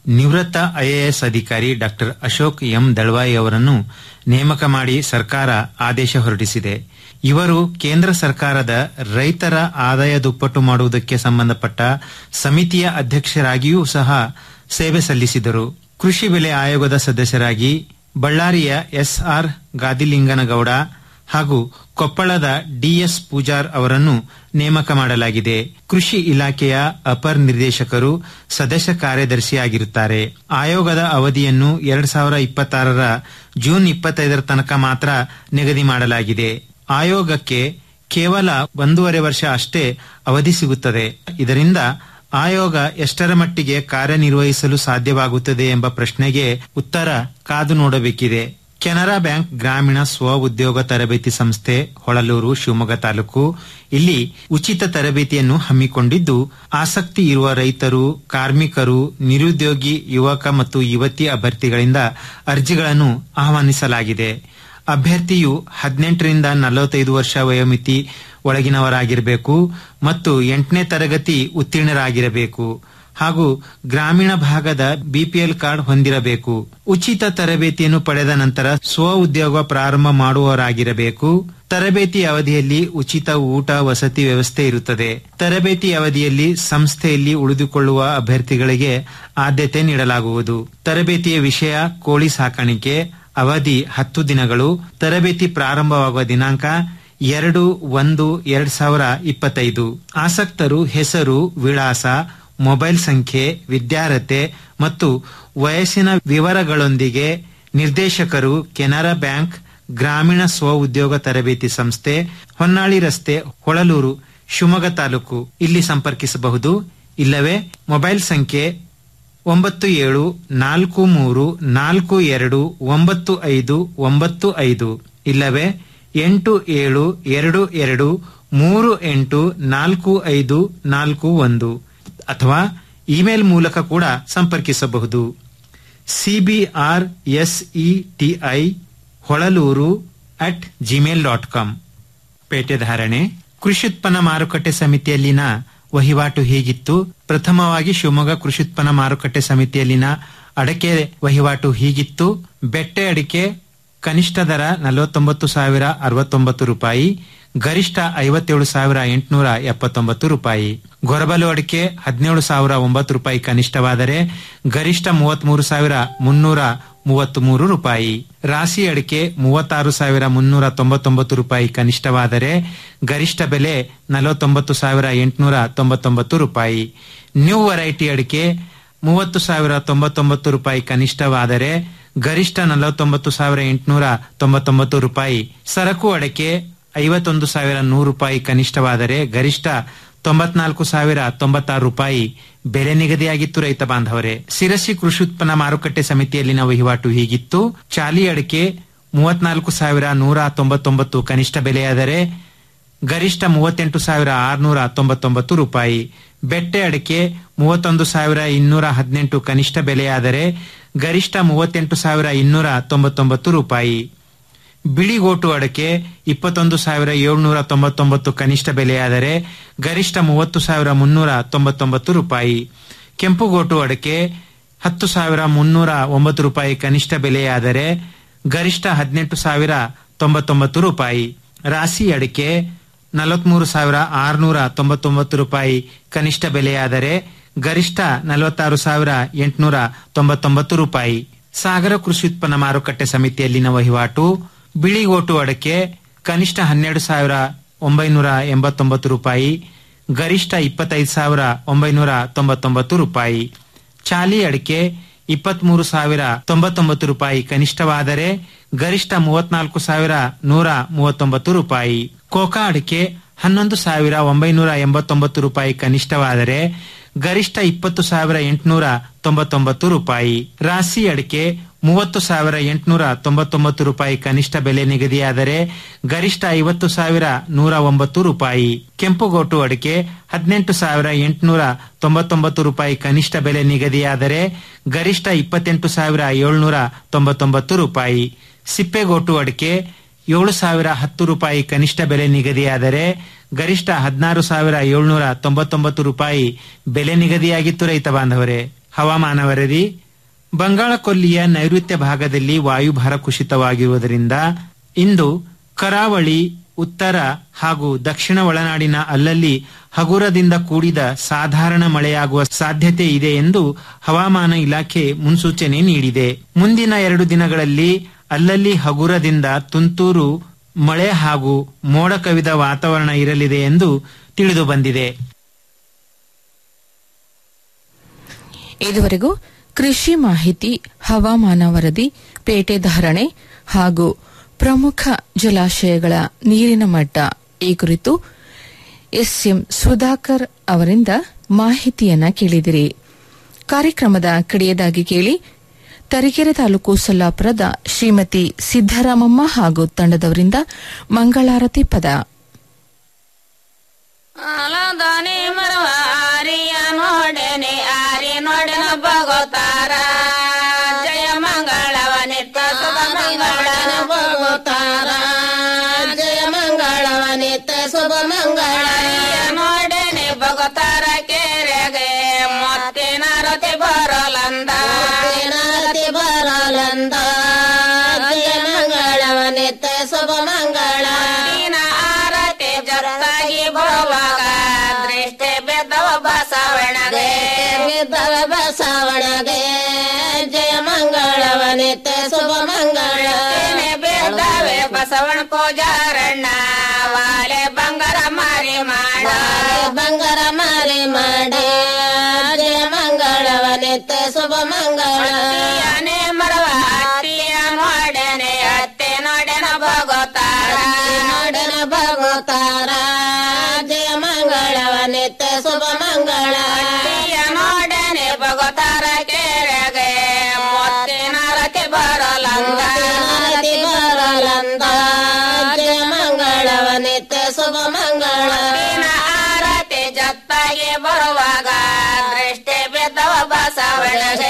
ನಿವೃತ್ತ ಐಎಎಸ್ ಅಧಿಕಾರಿ ಡಾಕ್ಟರ್ ಅಶೋಕ್ ಎಂ ದಳ್ವಾಯಿ ಅವರನ್ನು ನೇಮಕ ಮಾಡಿ ಸರ್ಕಾರ ಆದೇಶ ಹೊರಡಿಸಿದೆ ಇವರು ಕೇಂದ್ರ ಸರ್ಕಾರದ ರೈತರ ಆದಾಯ ದುಪ್ಪಟ್ಟು ಮಾಡುವುದಕ್ಕೆ ಸಂಬಂಧಪಟ್ಟ ಸಮಿತಿಯ ಅಧ್ಯಕ್ಷರಾಗಿಯೂ ಸಹ ಸೇವೆ ಸಲ್ಲಿಸಿದರು ಕೃಷಿ ಬೆಲೆ ಆಯೋಗದ ಸದಸ್ಯರಾಗಿ ಬಳ್ಳಾರಿಯ ಎಸ್ಆರ್ ಗಾದಿಲಿಂಗನಗೌಡ ಹಾಗೂ ಕೊಪ್ಪಳದ ಡಿಎಸ್ ಪೂಜಾರ್ ಅವರನ್ನು ನೇಮಕ ಮಾಡಲಾಗಿದೆ ಕೃಷಿ ಇಲಾಖೆಯ ಅಪರ್ ನಿರ್ದೇಶಕರು ಸದಸ್ಯ ಕಾರ್ಯದರ್ಶಿಯಾಗಿರುತ್ತಾರೆ ಆಯೋಗದ ಅವಧಿಯನ್ನು ಎರಡ್ ಸಾವಿರ ಇಪ್ಪತ್ತಾರರ ಜೂನ್ ಇಪ್ಪತ್ತೈದರ ತನಕ ಮಾತ್ರ ನಿಗದಿ ಮಾಡಲಾಗಿದೆ ಆಯೋಗಕ್ಕೆ ಕೇವಲ ಒಂದೂವರೆ ವರ್ಷ ಅಷ್ಟೇ ಅವಧಿ ಸಿಗುತ್ತದೆ ಇದರಿಂದ ಆಯೋಗ ಎಷ್ಟರ ಮಟ್ಟಿಗೆ ಕಾರ್ಯನಿರ್ವಹಿಸಲು ಸಾಧ್ಯವಾಗುತ್ತದೆ ಎಂಬ ಪ್ರಶ್ನೆಗೆ ಉತ್ತರ ಕಾದು ನೋಡಬೇಕಿದೆ ಕೆನರಾ ಬ್ಯಾಂಕ್ ಗ್ರಾಮೀಣ ಸ್ವ ಉದ್ಯೋಗ ತರಬೇತಿ ಸಂಸ್ಥೆ ಹೊಳಲೂರು ಶಿವಮೊಗ್ಗ ತಾಲೂಕು ಇಲ್ಲಿ ಉಚಿತ ತರಬೇತಿಯನ್ನು ಹಮ್ಮಿಕೊಂಡಿದ್ದು ಆಸಕ್ತಿ ಇರುವ ರೈತರು ಕಾರ್ಮಿಕರು ನಿರುದ್ಯೋಗಿ ಯುವಕ ಮತ್ತು ಯುವತಿ ಅಭ್ಯರ್ಥಿಗಳಿಂದ ಅರ್ಜಿಗಳನ್ನು ಆಹ್ವಾನಿಸಲಾಗಿದೆ ಅಭ್ಯರ್ಥಿಯು ಹದಿನೆಂಟರಿಂದ ನಲವತ್ತೈದು ವರ್ಷ ವಯೋಮಿತಿ ಒಳಗಿನವರಾಗಿರಬೇಕು ಮತ್ತು ಎಂಟನೇ ತರಗತಿ ಉತ್ತೀರ್ಣರಾಗಿರಬೇಕು ಹಾಗೂ ಗ್ರಾಮೀಣ ಭಾಗದ ಬಿಪಿಎಲ್ ಕಾರ್ಡ್ ಹೊಂದಿರಬೇಕು ಉಚಿತ ತರಬೇತಿಯನ್ನು ಪಡೆದ ನಂತರ ಸ್ವ ಉದ್ಯೋಗ ಪ್ರಾರಂಭ ಮಾಡುವವರಾಗಿರಬೇಕು ತರಬೇತಿ ಅವಧಿಯಲ್ಲಿ ಉಚಿತ ಊಟ ವಸತಿ ವ್ಯವಸ್ಥೆ ಇರುತ್ತದೆ ತರಬೇತಿ ಅವಧಿಯಲ್ಲಿ ಸಂಸ್ಥೆಯಲ್ಲಿ ಉಳಿದುಕೊಳ್ಳುವ ಅಭ್ಯರ್ಥಿಗಳಿಗೆ ಆದ್ಯತೆ ನೀಡಲಾಗುವುದು ತರಬೇತಿಯ ವಿಷಯ ಕೋಳಿ ಸಾಕಾಣಿಕೆ ಅವಧಿ ಹತ್ತು ದಿನಗಳು ತರಬೇತಿ ಪ್ರಾರಂಭವಾಗುವ ದಿನಾಂಕ ಎರಡು ಒಂದು ಎರಡ್ ಸಾವಿರ ಇಪ್ಪತ್ತೈದು ಆಸಕ್ತರು ಹೆಸರು ವಿಳಾಸ ಮೊಬೈಲ್ ಸಂಖ್ಯೆ ವಿದ್ಯಾರ್ಹತೆ ಮತ್ತು ವಯಸ್ಸಿನ ವಿವರಗಳೊಂದಿಗೆ ನಿರ್ದೇಶಕರು ಕೆನರಾ ಬ್ಯಾಂಕ್ ಗ್ರಾಮೀಣ ಸ್ವ ಉದ್ಯೋಗ ತರಬೇತಿ ಸಂಸ್ಥೆ ಹೊನ್ನಾಳಿ ರಸ್ತೆ ಹೊಳಲೂರು ಶಿವಮೊಗ್ಗ ತಾಲೂಕು ಇಲ್ಲಿ ಸಂಪರ್ಕಿಸಬಹುದು ಇಲ್ಲವೇ ಮೊಬೈಲ್ ಸಂಖ್ಯೆ ಒಂಬತ್ತು ಏಳು ನಾಲ್ಕು ಮೂರು ನಾಲ್ಕು ಎರಡು ಒಂಬತ್ತು ಐದು ಒಂಬತ್ತು ಐದು ಇಲ್ಲವೇ ಎಂಟು ಏಳು ಎರಡು ಎರಡು ಮೂರು ಎಂಟು ನಾಲ್ಕು ಐದು ನಾಲ್ಕು ಒಂದು ಅಥವಾ ಇಮೇಲ್ ಮೂಲಕ ಕೂಡ ಸಂಪರ್ಕಿಸಬಹುದು CBR SETI Holalur at Gmail dot com ಪೇಟೆ ಧಾರಣೆ ಕೃಷಿ ಉತ್ಪನ್ನ ಮಾರುಕಟ್ಟೆ ಸಮಿತಿಯಲ್ಲಿನ ವಹಿವಾಟು ಹೀಗಿತ್ತು ಪ್ರಥಮವಾಗಿ ಶಿವಮೊಗ್ಗ ಕೃಷಿ ಉತ್ಪನ್ನ ಮಾರುಕಟ್ಟೆ ಸಮಿತಿಯಲ್ಲಿನ ಅಡಕೆ ವಹಿವಾಟು ಹೀಗಿತ್ತು ಬೆಟ್ಟೆ ಅಡಿಕೆ ಕನಿಷ್ಠ ದರ ನಲವತ್ತೊಂಬತ್ತು ಸಾವಿರ ಅರವತ್ತೊಂಬತ್ತು ರೂಪಾಯಿ ಗರಿಷ್ಠ ಐವತ್ತೇಳು ಸಾವಿರ ಎಂಟುನೂರ ಎಪ್ಪತ್ತೊಂಬತ್ತು ರೂಪಾಯಿ ಗೊರಬಲು ಅಡಿಕೆ ಹದಿನೇಳು ಸಾವಿರ ಒಂಬತ್ತು ರೂಪಾಯಿ ಕನಿಷ್ಠವಾದರೆ ಗರಿಷ್ಠ ಮೂವತ್ಮೂರು ಸಾವಿರ ಮುನ್ನೂರ ಮೂವತ್ತ್ ಮೂರು ರೂಪಾಯಿ ರಾಶಿ ಅಡಿಕೆ ಮೂವತ್ತಾರು ಸಾವಿರ ಮುನ್ನೂರ ತೊಂಬತ್ತೊಂಬತ್ತು ರೂಪಾಯಿ ಕನಿಷ್ಠವಾದರೆ ಗರಿಷ್ಠ ಬೆಲೆ ನಲವತ್ತೊಂಬತ್ತು ಸಾವಿರ ಎಂಟುನೂರ ತೊಂಬತ್ತೊಂಬತ್ತು ರೂಪಾಯಿ ನ್ಯೂ ವೆರೈಟಿ ಅಡಿಕೆ ಮೂವತ್ತು ಸಾವಿರ ತೊಂಬತ್ತೊಂಬತ್ತು ರೂಪಾಯಿ ಕನಿಷ್ಠವಾದರೆ ಗರಿಷ್ಠ ನಲವತ್ತೊಂಬತ್ತು ಸಾವಿರ ಎಂಟುನೂರ ತೊಂಬತ್ತೊಂಬತ್ತು ರೂಪಾಯಿ ಸರಕು ಅಡಕೆ ಐವತ್ತೊಂದು ಸಾವಿರ ನೂರು ರೂಪಾಯಿ ಕನಿಷ್ಠವಾದರೆ ಗರಿಷ್ಠ ತೊಂಬತ್ನಾಲ್ಕು ಸಾವಿರ ತೊಂಬತ್ತಾರು ರೂಪಾಯಿ ಬೆಲೆ ನಿಗದಿಯಾಗಿತ್ತು ರೈತ ಬಾಂಧವರೇ ಸಿರಸಿ ಕೃಷಿ ಉತ್ಪನ್ನ ಮಾರುಕಟ್ಟೆ ಸಮಿತಿಯಲ್ಲಿನ ವಹಿವಾಟು ಹೀಗಿತ್ತು ಚಾಲಿ ಅಡಿಕೆ ಮೂವತ್ನಾಲ್ಕು ಸಾವಿರ ನೂರ ತೊಂಬತ್ತೊಂಬತ್ತು ಕನಿಷ್ಠ ಬೆಲೆಯಾದರೆ ಗರಿಷ್ಠ ಮೂವತ್ತೆಂಟು ಸಾವಿರ ಆರುನೂರ ತೊಂಬತ್ತೊಂಬತ್ತು ರೂಪಾಯಿ ಬೆಟ್ಟೆ ಅಡಿಕೆ ಮೂವತ್ತೊಂದು ಸಾವಿರ ಇನ್ನೂರ ಹದಿನೆಂಟು ಕನಿಷ್ಠ ಬೆಲೆಯಾದರೆ ಗರಿಷ್ಠ ಮೂವತ್ತೆಂಟು ಸಾವಿರ ಇನ್ನೂರ ತೊಂಬತ್ತೊಂಬತ್ತು ರೂಪಾಯಿ ಬಿಳಿಗೋಟು ಅಡಕೆ ಇಪ್ಪತ್ತೊಂದು ಸಾವಿರ ಏಳ್ನೂರ ತೊಂಬತ್ತೊಂಬತ್ತು ಕನಿಷ್ಠ ಬೆಲೆಯಾದರೆ ಗರಿಷ್ಠ ಮೂವತ್ತು ಸಾವಿರ ಮುನ್ನೂರ ತೊಂಬತ್ತೊಂಬತ್ತು ರೂಪಾಯಿ ಕೆಂಪುಗೋಟು ಅಡಕೆ ಹತ್ತು ಸಾವಿರ ಮುನ್ನೂರ ಒಂಬತ್ತು ರೂಪಾಯಿ ಕನಿಷ್ಠ ಬೆಲೆಯಾದರೆ ಗರಿಷ್ಠ ಹದಿನೆಂಟು ಸಾವಿರ ತೊಂಬತ್ತೊಂಬತ್ತು ರೂಪಾಯಿ ರಾಶಿ ಅಡಿಕೆ ನಲವತ್ಮೂರು ಸಾವಿರ ಆರುನೂರ ತೊಂಬತ್ತೊಂಬತ್ತು ರೂಪಾಯಿ ಕನಿಷ್ಠ ಬೆಲೆಯಾದರೆ ಗರಿಷ್ಠ ನಲವತ್ತಾರು ಸಾವಿರ ಎಂಟುನೂರ ತೊಂಬತ್ತೊಂಬತ್ತು ರೂಪಾಯಿ ಸಾಗರ ಕೃಷಿ ಉತ್ಪನ್ನ ಮಾರುಕಟ್ಟೆ ಸಮಿತಿಯಲ್ಲಿನ ವಹಿವಾಟು ಬಿಳಿಗೋಟು ಅಡಕೆ ಕನಿಷ್ಠ ಹನ್ನೆರಡು ಸಾವಿರ ಒಂಬೈನೂರ ಎಂಬತ್ತೊಂಬತ್ತು ರೂಪಾಯಿ ಗರಿಷ್ಠ ಇಪ್ಪತ್ತೈದು ಸಾವಿರ ಒಂಬೈನೂರ ತೊಂಬತ್ತೊಂಬತ್ತು ರೂಪಾಯಿ ಚಾಲಿ ಅಡಿಕೆ ಇಪ್ಪತ್ಮೂರು ಸಾವಿರ ತೊಂಬತ್ತೊಂಬತ್ತು ರೂಪಾಯಿ ಕನಿಷ್ಠವಾದರೆ ಗರಿಷ್ಠ ಮೂವತ್ನಾಲ್ಕು ಸಾವಿರ ನೂರ ಮೂವತ್ತೊಂಬತ್ತು ರೂಪಾಯಿ ಕೋಕಾ ಅಡಿಕೆ ಹನ್ನೊಂದು ಸಾವಿರ ಒಂಬೈನೂರ ಎಂಬತ್ತೊಂಬತ್ತು ರೂಪಾಯಿ ಕನಿಷ್ಠವಾದರೆ ಗರಿಷ್ಠ ಇಪ್ಪತ್ತು ಸಾವಿರ ಎಂಟುನೂರ ತೊಂಬತ್ತೊಂಬತ್ತು ರೂಪಾಯಿ ರಾಶಿ ಅಡಿಕೆ ಮೂವತ್ತು ಸಾವಿರ ಎಂಟುನೂರ ತೊಂಬತ್ತೊಂಬತ್ತು ರೂಪಾಯಿ ಕನಿಷ್ಠ ಬೆಲೆ ನಿಗದಿಯಾದರೆ ಗರಿಷ್ಠ ಐವತ್ತು ಸಾವಿರ ನೂರ ಒಂಬತ್ತು ರೂಪಾಯಿ ಕೆಂಪುಗೋಟು ಅಡಿಕೆ ಹದಿನೆಂಟು ಸಾವಿರ ಎಂಟುನೂರ ತೊಂಬತ್ತೊಂಬತ್ತು ರೂಪಾಯಿ ಕನಿಷ್ಠ ಬೆಲೆ ನಿಗದಿಯಾದರೆ ಗರಿಷ್ಠ ಇಪ್ಪತ್ತೆಂಟು ಸಾವಿರ ಏಳ್ನೂರ ತೊಂಬತ್ತೊಂಬತ್ತು ರೂಪಾಯಿ ಸಿಪ್ಪೆಗೋಟು ಅಡಿಕೆ ಏಳು ಸಾವಿರ ಹತ್ತು ರೂಪಾಯಿ ಕನಿಷ್ಠ ಬೆಲೆ ನಿಗದಿಯಾದರೆ ಗರಿಷ್ಠ ಹದಿನಾರು ಸಾವಿರ ಏಳ್ನೂರ ತೊಂಬತ್ತೊಂಬತ್ತು ರೂಪಾಯಿ ಬೆಲೆ ನಿಗದಿಯಾಗಿತ್ತು ರೈತ ಬಾಂಧವರೇ ಹವಾಮಾನ ವರದಿ ಬಂಗಾಳ ಕೊಲ್ಲಿಯ ನೈಋತ್ಯ ಭಾಗದಲ್ಲಿ ವಾಯುಭಾರ ಕುಸಿತವಾಗಿರುವುದರಿಂದ ಇಂದು ಕರಾವಳಿ ಉತ್ತರ ಹಾಗೂ ದಕ್ಷಿಣ ಒಳನಾಡಿನ ಅಲ್ಲಲ್ಲಿ ಹಗುರದಿಂದ ಕೂಡಿದ ಸಾಧಾರಣ ಮಳೆಯಾಗುವ ಸಾಧ್ಯತೆ ಇದೆ ಎಂದು ಹವಾಮಾನ ಇಲಾಖೆ ಮುನ್ಸೂಚನೆ ನೀಡಿದೆ ಮುಂದಿನ ಎರಡು ದಿನಗಳಲ್ಲಿ ಅಲ್ಲಲ್ಲಿ ಹಗುರದಿಂದ ತುಂತುರು ಮಳೆ ಹಾಗೂ ಮೋಡ ಕವಿದ ವಾತಾವರಣ ಇರಲಿದೆ ಎಂದು ತಿಳಿದು ಬಂದಿದೆ ಇದುವರೆಗೂ ಕೃಷಿ ಮಾಹಿತಿ ಹವಾಮಾನ ವರದಿ ಪೇಟೆ ಧಾರಣೆ ಹಾಗೂ ಪ್ರಮುಖ ಜಲಾಶಯಗಳ ನೀರಿನ ಮಟ್ಟ ಈ ಕುರಿತು ಎಸ್ಎಂ ಸುಧಾಕರ್ ಅವರಿಂದ ಮಾಹಿತಿಯನ್ನ ಕೇಳಿದಿರಿ ಕಾರ್ಯಕ್ರಮದ ಕಡೆಯದಾಗಿ ಕೇಳಿ ತರೀಕೆರೆ ತಾಲೂಕು ಸೊಲ್ಲಾಪುರದ ಶ್ರೀಮತಿ ಸಿದ್ದರಾಮಮ್ಮ ಹಾಗೂ ತಂಡದವರಿಂದ ಮಂಗಳಾರತಿ ಪದ ಆಲದಾನಿ ಮರವ ಆರಿಯ ನೋಡೆನೆ ಆರಿ ನೋಡಿನ ಭಗವತಾರ ಜಯ ಮಂಗಳವ ನಿತ್ಯ ಸುಖ ಮಂಗಳನ ಭಗವತಾರ ಜಯ ಮಂಗಳವ ನಿತ್ಯ ಶುಭ ಮಂಗಳ ನೋಡೆನೆ ಭಗವತಾರ ಕೆರೆಗೆ ಮತ್ತಿನ ರತಿ ಬರಲಂದ ರತಿ ಬರಲಂದ ಜಯ ಮಂಗಳವ ನಿತ್ಯ ಶುಭ ಮಂಗಳ ಆರತಿ ಜೊತ್ತಾಗಿ ಬರುವಾಗ ದೃಷ್ಟಿ ಬೆದ್ದವ ಬಸವಣಗೆ ಬೆದ್ದವ ಬಸವಣಗೆ ಜಯ ಮಂಗಳವ ನಿತ್ಯ ಶುಭ ಮಂಗಳ ಬೆದ್ದವೆ ಬಸವಣ ಪೂಜಾರಣ್ಣ ವಾಲೆ ಬಂಗಾರ ಮಾರಿ ಮಾಡ ಬಂಗಾರ ಮಾರಿ ಮಾಡಿ ಜಯ ಮಂಗಳವ ನಿತ್ಯ ಶುಭ ಮಂಗಳ ಅನೆ ಮರವ ಅತ್ತಿಯ ನೋಡನೆ ಅತ್ತೆ ನೋಡನ ಭಗವತಾರ ನೋಡನ ಭಗವತಾರ ಜಯ ಮಂಗಳವ ನಿತ್ಯ ಶುಭ ಮಂಗಳ ಅತ್ತಿಯ ನೋಡನೆ ಭಗವತಾರ ಕೆರೆಗೆ ಮೊತ್ತಿನ ರತಿ ಬರಲಂದ ರತಿ ಬರಲಂದ ಜಯ ಮಂಗಳವ ನಿತ್ಯ ಶುಭ ಮಂಗಳ ಆರತಿ ಜತ್ತಾಗಿ ಬರುವಾಗ ದೃಷ್ಟಿ ಬೆದ್ದವ ಬಸವಣಗೆ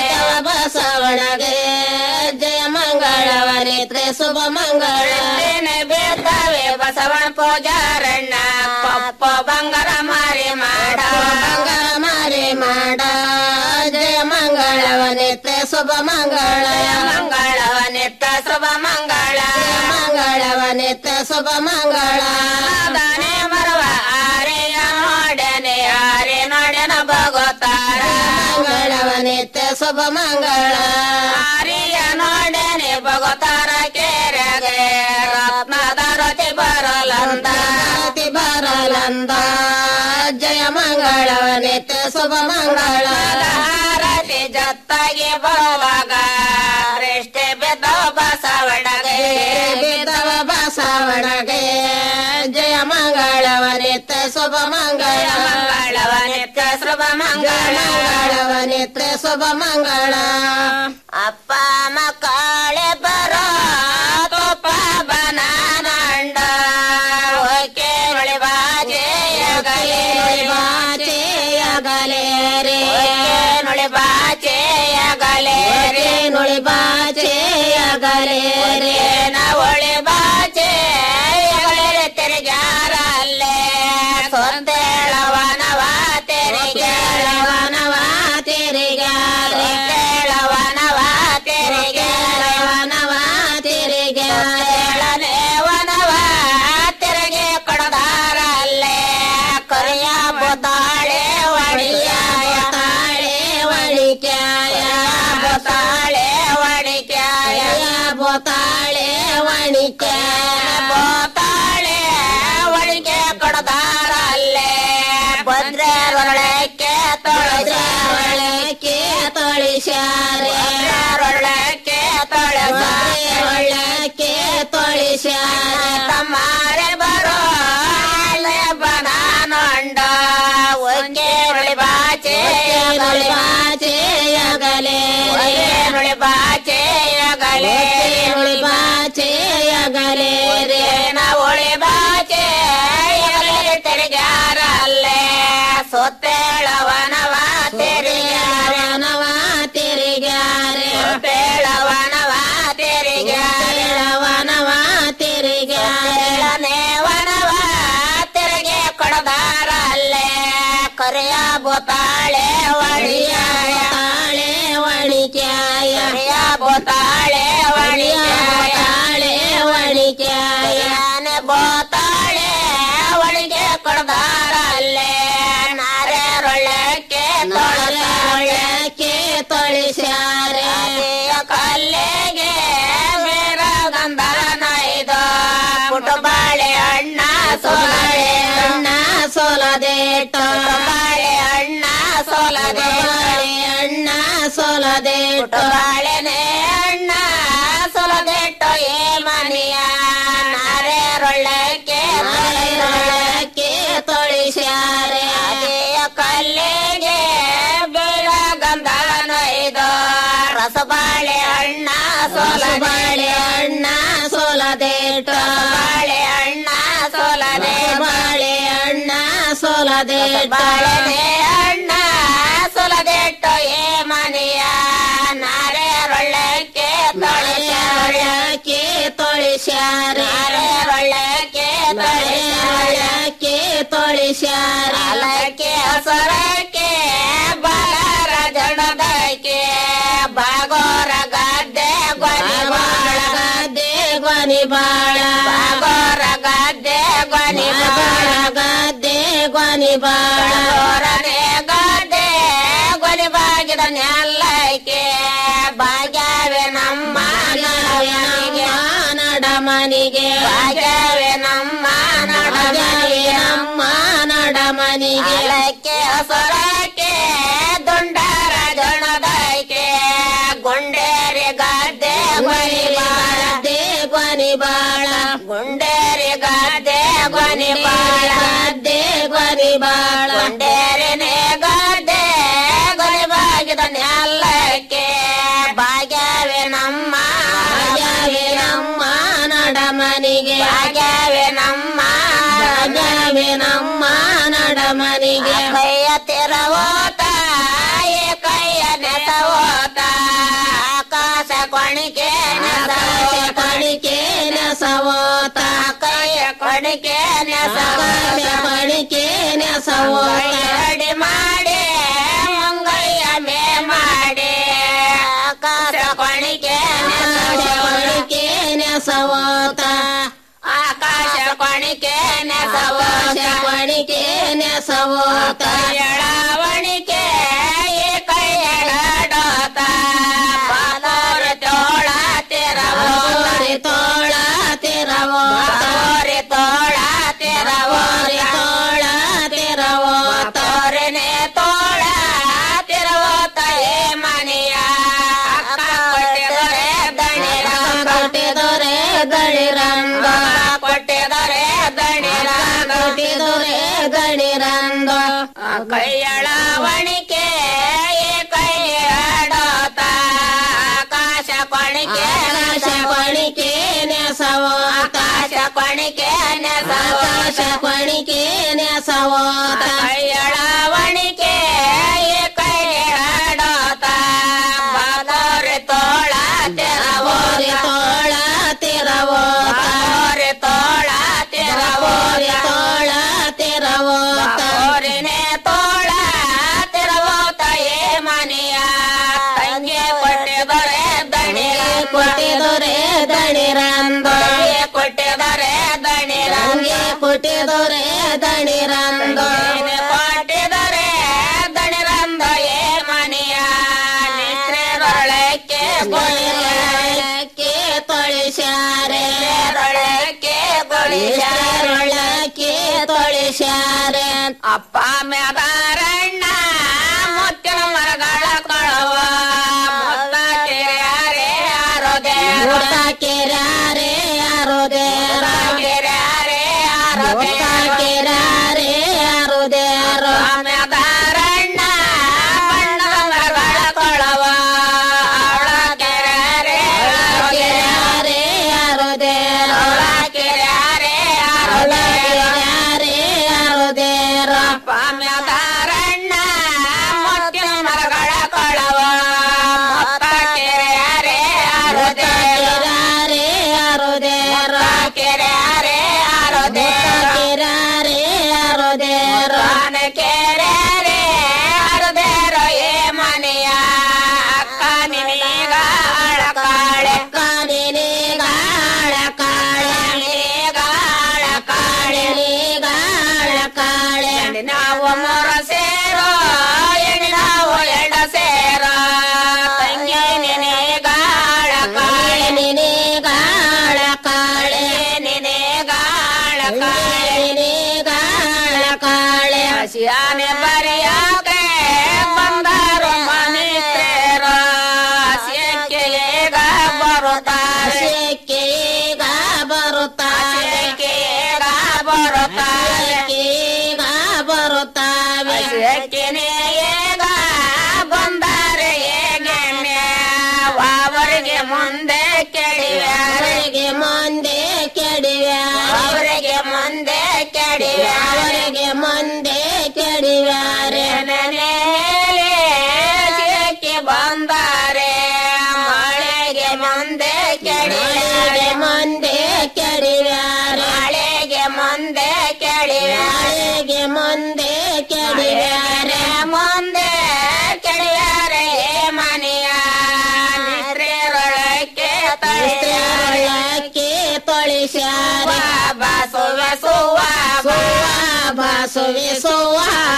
ಬಸವಣಗೆ ಜಯ ಮಂಗಳವ ನಿತ್ಯ ಶುಭ ಮಂಗಳ ಬೇತವೆ ಬಸವಣ ಪೂಜಾರಣ್ಣ ಪಪ್ಪ ಬಂಗಾರ ಮಾರಿ ಮಾಡ ಬಂಗಾರ ಮಾರಿ ಮಾಡ ಜಯ ಮಂಗಳವ ನಿತ್ಯ ಶುಭ ಮಂಗಳ ಮಂಗಳವ ನಿತ್ಯ ಶುಭ ಮಂಗಳ ಮಂಗಳವ ನಿತ್ಯ ಶುಭ ಮಂಗಳ ದಾನೆ ಮರವ ಆರೆಯ ನೋಡನೆ ಆರೆ ನೋಡನ ಭಗವತಾರ ಮಂಗಳವ ನಿತ್ಯ ಶುಭ ಮಂಗಳ ಆರಿಯ ನೋಡನೆ ಭಗವತಾರ ಕೆರೆಗೆ ರತ್ನದ ರತಿ ಬರಲಂದ ರತಿ ಬರಲಂದ ಜಯ ಮಂಗಳವ ನಿತ್ಯ ಶುಭ ಮಂಗಳ ರತಿ ಜತ್ತಾಗಿ ಬರುವಾಗ ದೃಷ್ಟಿ ಬೆದ್ದವ ಬಸವಣಗೆ ಬೆದ್ದವ ಬಸವಣಗೆ ಜಯ ಮಂಗಳವ ನಿತ್ಯ ಶುಭ ಮಂಗಳ ಮಂಗಳವ ನಿತ್ಯ ಶುಭ ಮಂಗಳ ಮಂಗಳವ ನಿತ್ಯ ಶುಭ ಮಂಗಳ ಅಪ್ಪ ಮಕ್ಕಳೆ ಬರೋ ತುಪ್ಪ ಬನಾನಂಡ ಓಕೆ ನುಳಿ ಬಾಜೆಯಗಲೆ ನುಳಿ ಬಾಜೆಯಗಲೆ ರೇ ನುಳಿ ಬಾಜೆಯಗಲೆ ರೇ ನುಳಿ ಬಾಜೆಯಗಲೆ ರೇ ನವಳಿ ಬಾಜೆಯಗಲೆ ತೆರಿಗಾರಲ್ಲೇ ಸೊಂದೇಳವನವ ತೆರಿಗೇಳವನವ ತೆರಿಗಾರೆ ಕೇಳವನವ ತೆರಿಗೇಳವನವ ತೆರಿಗೇಳನೆ ವನವ ತೆರಿಗೆ ಕೊಡದಾರಲ್ಲೇ ಕೊರಿಯ ಬುತಾಳೆ ಒಡಿಯಾಯ ತಾಳೆ ಒಳಿಕ್ಯಾಯ ಬುತಾಳೆ ಒಡಿಕ್ಯಾಯ ಬುತಾಳೆ ಒಣಿಕ್ಯಾಯ ಬೋತಾಳೆ ಒಳಿಗೆ ಕೊಡದಾರಲ್ಲೇ ಬಂದ್ರೆ ಒರಳಕ್ಕೆ ತೊಳಸ ಒಳಕ್ಕೆ ತೊಳಿಸ್ಯಾರೆ ಒರಳಕ್ಕೆ ತೊಳಸ ಒಳ್ಳಕ್ಕೆ ತೊಳಿಸ್ಯಾರೆ ತಮ್ಮಾರೆ ಬರೋ ಅಲ್ಲೇ ಬನಾನೊಂಡ ಒಂಗೆ ನುಳಿ ಬಾಚೆ ನುಳಿ ಬಾಚೆಯಗಲೆ ನುಳಿ ಬಾಚೆಯಗಲೆ ನುಳಿ ಬಾಚೆಯಗಲೆ ರೇ ನವಳಿ ಬಾಚೆ ತೆರಿಗಾರಲ್ಲೇ ಸೊತ್ತೇಳವನವ ತೆರಿಗಾರನವ ತೆರಿಗಾರೆ ಸೊತ್ತೇಳವನವ ತೆರಿಗಾರವನವ ತೆರಿಗಾರನೇ ವನವ ತೆರಿಗೆ ಕೊಡದಾರಲ್ಲೇ ಕೊರೆಯ ಬೊತಾಳೆ ಒಡಿಯಾಯ ವಣಿಕ್ಯಾಯ ಬೋತಾಳೆ ವಣಿಕ್ಯಾಳೆ ವಣಿಕ್ಯಾಯ ಬೋತಾಳೆ ಒಳಗೆ ಕೊಡದಾರಲ್ಲೇ ನಾರ್ಯಾರೊಳಕ್ಕೆ ತೊಳಕ್ಕೆ ತೊಳಿಸ್ಯಾರೆ ಕಲ್ಲಿಗೆ ಮೇರ ಗಂಧನ ಇದು ಪುಟಬಾಳೆ ಅಣ್ಣ ಸೋಲದೆ ಅಣ್ಣ ಸೋಲದೇಟ ಬಾಳೆ ಅಣ್ಣ ಸೋಲದೆ ಅಣ್ಣ ಸೋಲದೇಟ ಬಾಳೆನೆ ಅಣ್ಣ ಸೋಲದೇಟು ಏ ಮನಿಯ ನಾರ್ಯಾರೊಳಕ್ಕೆ ನಾರ್ಯಾರೊಳಕ್ಕೆ ತೊಳಿಸ್ಯಾರೆ ಅದೇಯ ಕಲ್ಲಿಗೆ ಬೀಳ ಗಂಧನ ಇದು ರಸಬಾಳೆ ಅಣ್ಣ ಸೋಲಬಾಳೆ ಅಣ್ಣ ಸೋಲದೇಟ ಬಾಳೆ ಅಣ್ಣ ಸೋಲದೆ ಬಾಳೆ ಅಣ್ಣ ಸೋಲದೆ ಬಾಳೆನೆ ಅಣ್ಣ ಸೋಲದೆಟ್ಟು ಏ ಮನೆಯ ನಾರ್ಯಾರೊಳ್ಳಕ್ಕೆ ತೊಳಿಸ್ಯಾರೊಳ್ಳಕ್ಕೆ ತೊಳಿಸ್ಯಾರೆ ನಾರ್ಯಾರೊಳ್ಳಕ್ಕೆ ತೊಳಿಸ್ಯಾರೊಳ್ಳಕ್ಕೆ ತೊಳಿಸ್ಯಾರೆ ಅಲಕ್ಕೆ ಹಸರಕ್ಕೆ ಬಾರ ಜಡದಕ್ಕೆ ಬಾಗೋರ ಗದ್ದೆ ಗೊನಿ ಬಾಳ ಗದ್ದೆ ಗೊನಿ ಬಾಳ ಬಾಗೋರ ಗದ್ದೆ ಗೊನಿ ಬಾಳ ಗದ್ದೆ ಗೊನಿ ಬಾಳನೆ ಗದ್ದೆ ಗೊನಿ ಬಾಗಿದ ನೆಲ್ಲಕ್ಕೆ ಭಾಗ್ಯವೇ ನಮ್ಮ ನಡಮನಿಗೆ ಭಾಗ್ಯವೇ ನಮ್ಮ ನಡಮನಿಗೆ ನಮ್ಮ ನಡಮನಿಗೆ ಅಲಕ್ಕೆ ಹಸರಕ್ಕೆ ದುಂಡರ ಜಣದಕ್ಕೆ ಗುಂಡೇರಿ ಗದ್ದೆ ಗೊನಿ ಬಾಳದೆ ಗೊನಿ ಬಾಳ ಗುಂಡೇರಿ ಗದ್ದೆ ಗೊನಿ ಬಾಳ ಗದ್ದೆ ಗೊನಿ ಬಾಳ ಗುಂಡೇರಿನೇ ಗದ್ದೆ ಗೊನಿ ಬಾಗಿದ ನೆಲ್ಲಕ್ಕೆ ಭಾಗ್ಯವೇ ನಮ್ಮ ಭಾಗ್ಯವೇ ನಮ್ಮ ನಡಮನಿಗೆ ಭಾಗ್ಯವೇ ನಮ್ಮ ಭಾಗ್ಯವೇ ನಮ್ಮ ನಡಮನಿಗೆ ಕೈಯ ತೆರವೋತ ಏ ಕೈಯ ನೆಸವೋತ ಆಕಾಶ ಕೊಣಿಕೆ ನೆಸವೋತ ಕೊಣಿಕೆ ನೆಸವೋತ ಕೈಯ ಕೊಣಿಕೆ ನೆಸವೋತ ಕೊಣಿಕೆ ನೆಸವೋತ ಅಡಿ ಮಾಡಿ ಮುಂಗಯ್ಯ ಮೇ ಮಾಡಿ ಆಕಾಶ ಕೊಣಿಕೆ ಕೊಣಿಕೆ ನೆಸವೋತ ಆಕಾಶ ಕೊಣಿಕೆ ನೆಸವೋತ ಕೊಣಿಕೆ ನೆಸವೋತ ಎಳವಣಿಕೆ ಈ ಕೈಯಡೋತ ಬಾದೋರಿ ತೋಳ ತೆರವೋರಿ ತೋಳ ತೆರವೋರಿ ತೋಳ ತೆರವೋರಿ ತೋಳ ತೆರವೋತೋರಿನೇ ತೋಳ ತೆರವೋತ ಏ ಮನೆಯ ಕೊಟ್ಟಿದರೆ ದಣಿರಂಗ ಕೊಟ್ಟಿದರೆ ದಣಿರಂಗ ಕೊಟ್ಟಿದರೆ ದಣಿರಂಗ ಕೊಟ್ಟಿದರೆ ದಣಿರಂಗ ಕೈಯಳ ವಣಿಕೆ ಏ ಕೈಯಡೋತ ಆಕಾಶ ಕೊಣಿಕೆ ಆಕಾಶ ಕೊಣಿಕೆ ನೆಸವೋ ಆಕಾಶ ಕೊಣಿಕೆ ನೆಸವೋ ಆಕಾಶ ಕೊಣಿಕೆ ನೆಸವೋ ಕೈಯಳ ವಣಿಕೆ ಏ ಕೈಯಡೋತ ಬಾದೋರಿ ತೋಳ ತೆರವೋರಿ ತೋಳ ತೆರವೋ ಬಾದೋರಿ ತೋಳ ತೆರವೋರಿ ತೋಳ ತೆರವೋ ತೋರಿನೇ ತೋಳ ತೆರವೋತ ಏ ಮನೆಯ ತಂಗೆ ಕೊಟ್ಟಿದರೆ ದಣಿ ಕೊಟ್ಟಿದರೆ ದಣಿರಂದ ಕೊಟ್ಟಿದರೆ ದಣಿರಂಗೆ ಕೊಟ್ಟಿದರೆ ದಣಿರಂದ ಕೊಟ್ಟಿದರೆ ದಣಿರಂದ ಏ ಮನೆಯ ನಿತ್ರೆರೊಳಕ್ಕೆ ಕೊಳಿಸಕ್ಕೆ ತೊಳಿಸ್ಯಾರೆ ರೊಳಕ್ಕೆ ತೊಳಿಸ್ಯಾರೊಳಕ್ಕೆ ತೊಳಿಸ್ಯಾರೆ ಅಪ್ಪ ಮ್ಯಾದಾರಣ್ಣ ಮುತ್ತಿನ ಮರಗಳ ಕೊಳವ ಮುತ್ತ ಕೆರ್ಯಾರೆ ಯಾರೋ ದೇರ ಮುತ್ತ ಕೆರ್ಯಾರೆ ಯಾರೋ ದೇರ ಕೆರ್ಯಾರೆ ಯಾರೋ ದೇರ ಕೆರ್ಯಾರೆ ಯಾರೋ ದೇರ ಮ್ಯಾದಾರಣ್ಣ ಬಣ್ಣದ ಮರಗಳ ಕೊಳವ ಅವಳ ಕೆರ್ಯಾರೆ ಕೆರ್ಯಾರೆ ಯಾರೋ ದೇರ ಅವಳ ಕೆರ್ಯಾರೆ ಯಾರೋ ದೇರ ಯಾರೋ ದೇರ ಅಪ್ಪ ಮ್ಯಾದಾರ ಈಗ ಬಂದಾರೆ ಹೇಗೆ ಅವರಿಗೆ ಮುಂದೆ ಕೆಡಿವೆ ಅವರಿಗೆ ಮುಂದೆ ಕೆಡಿವೆ ಅವರಿಗೆ ಮುಂದೆ ಕೆಡಿವೆ ಅವರಿಗೆ ಮುಂದೆ ಕೆಡಿವಾರೆ ಸಿಕ್ಕಿ ಬಂದಾರೆ ಮಳೆಗೆ ಮುಂದೆ ಕೆಡಿವೆ ಮುಂದೆ ಕೆಡಿವಾರೆ ಮಳೆಗೆ ಮುಂದೆ ಕೆಡಿವೆ ಮಳೆಗೆ ಮುಂದೆ ಕೆಡಿವಾರೆ ಮುಂದೆ ಕೆಡಿವಾರೆ ಮನೆಯ ನೆರೆರೊಳಕ್ಕೆ ತೊಳೆರೊಳಕ್ಕೆ ತೊಳಿಸ್ಯಾರ ಬಾಸುವೆ ಸುವ ಬಾಸುವೆ ಸುವ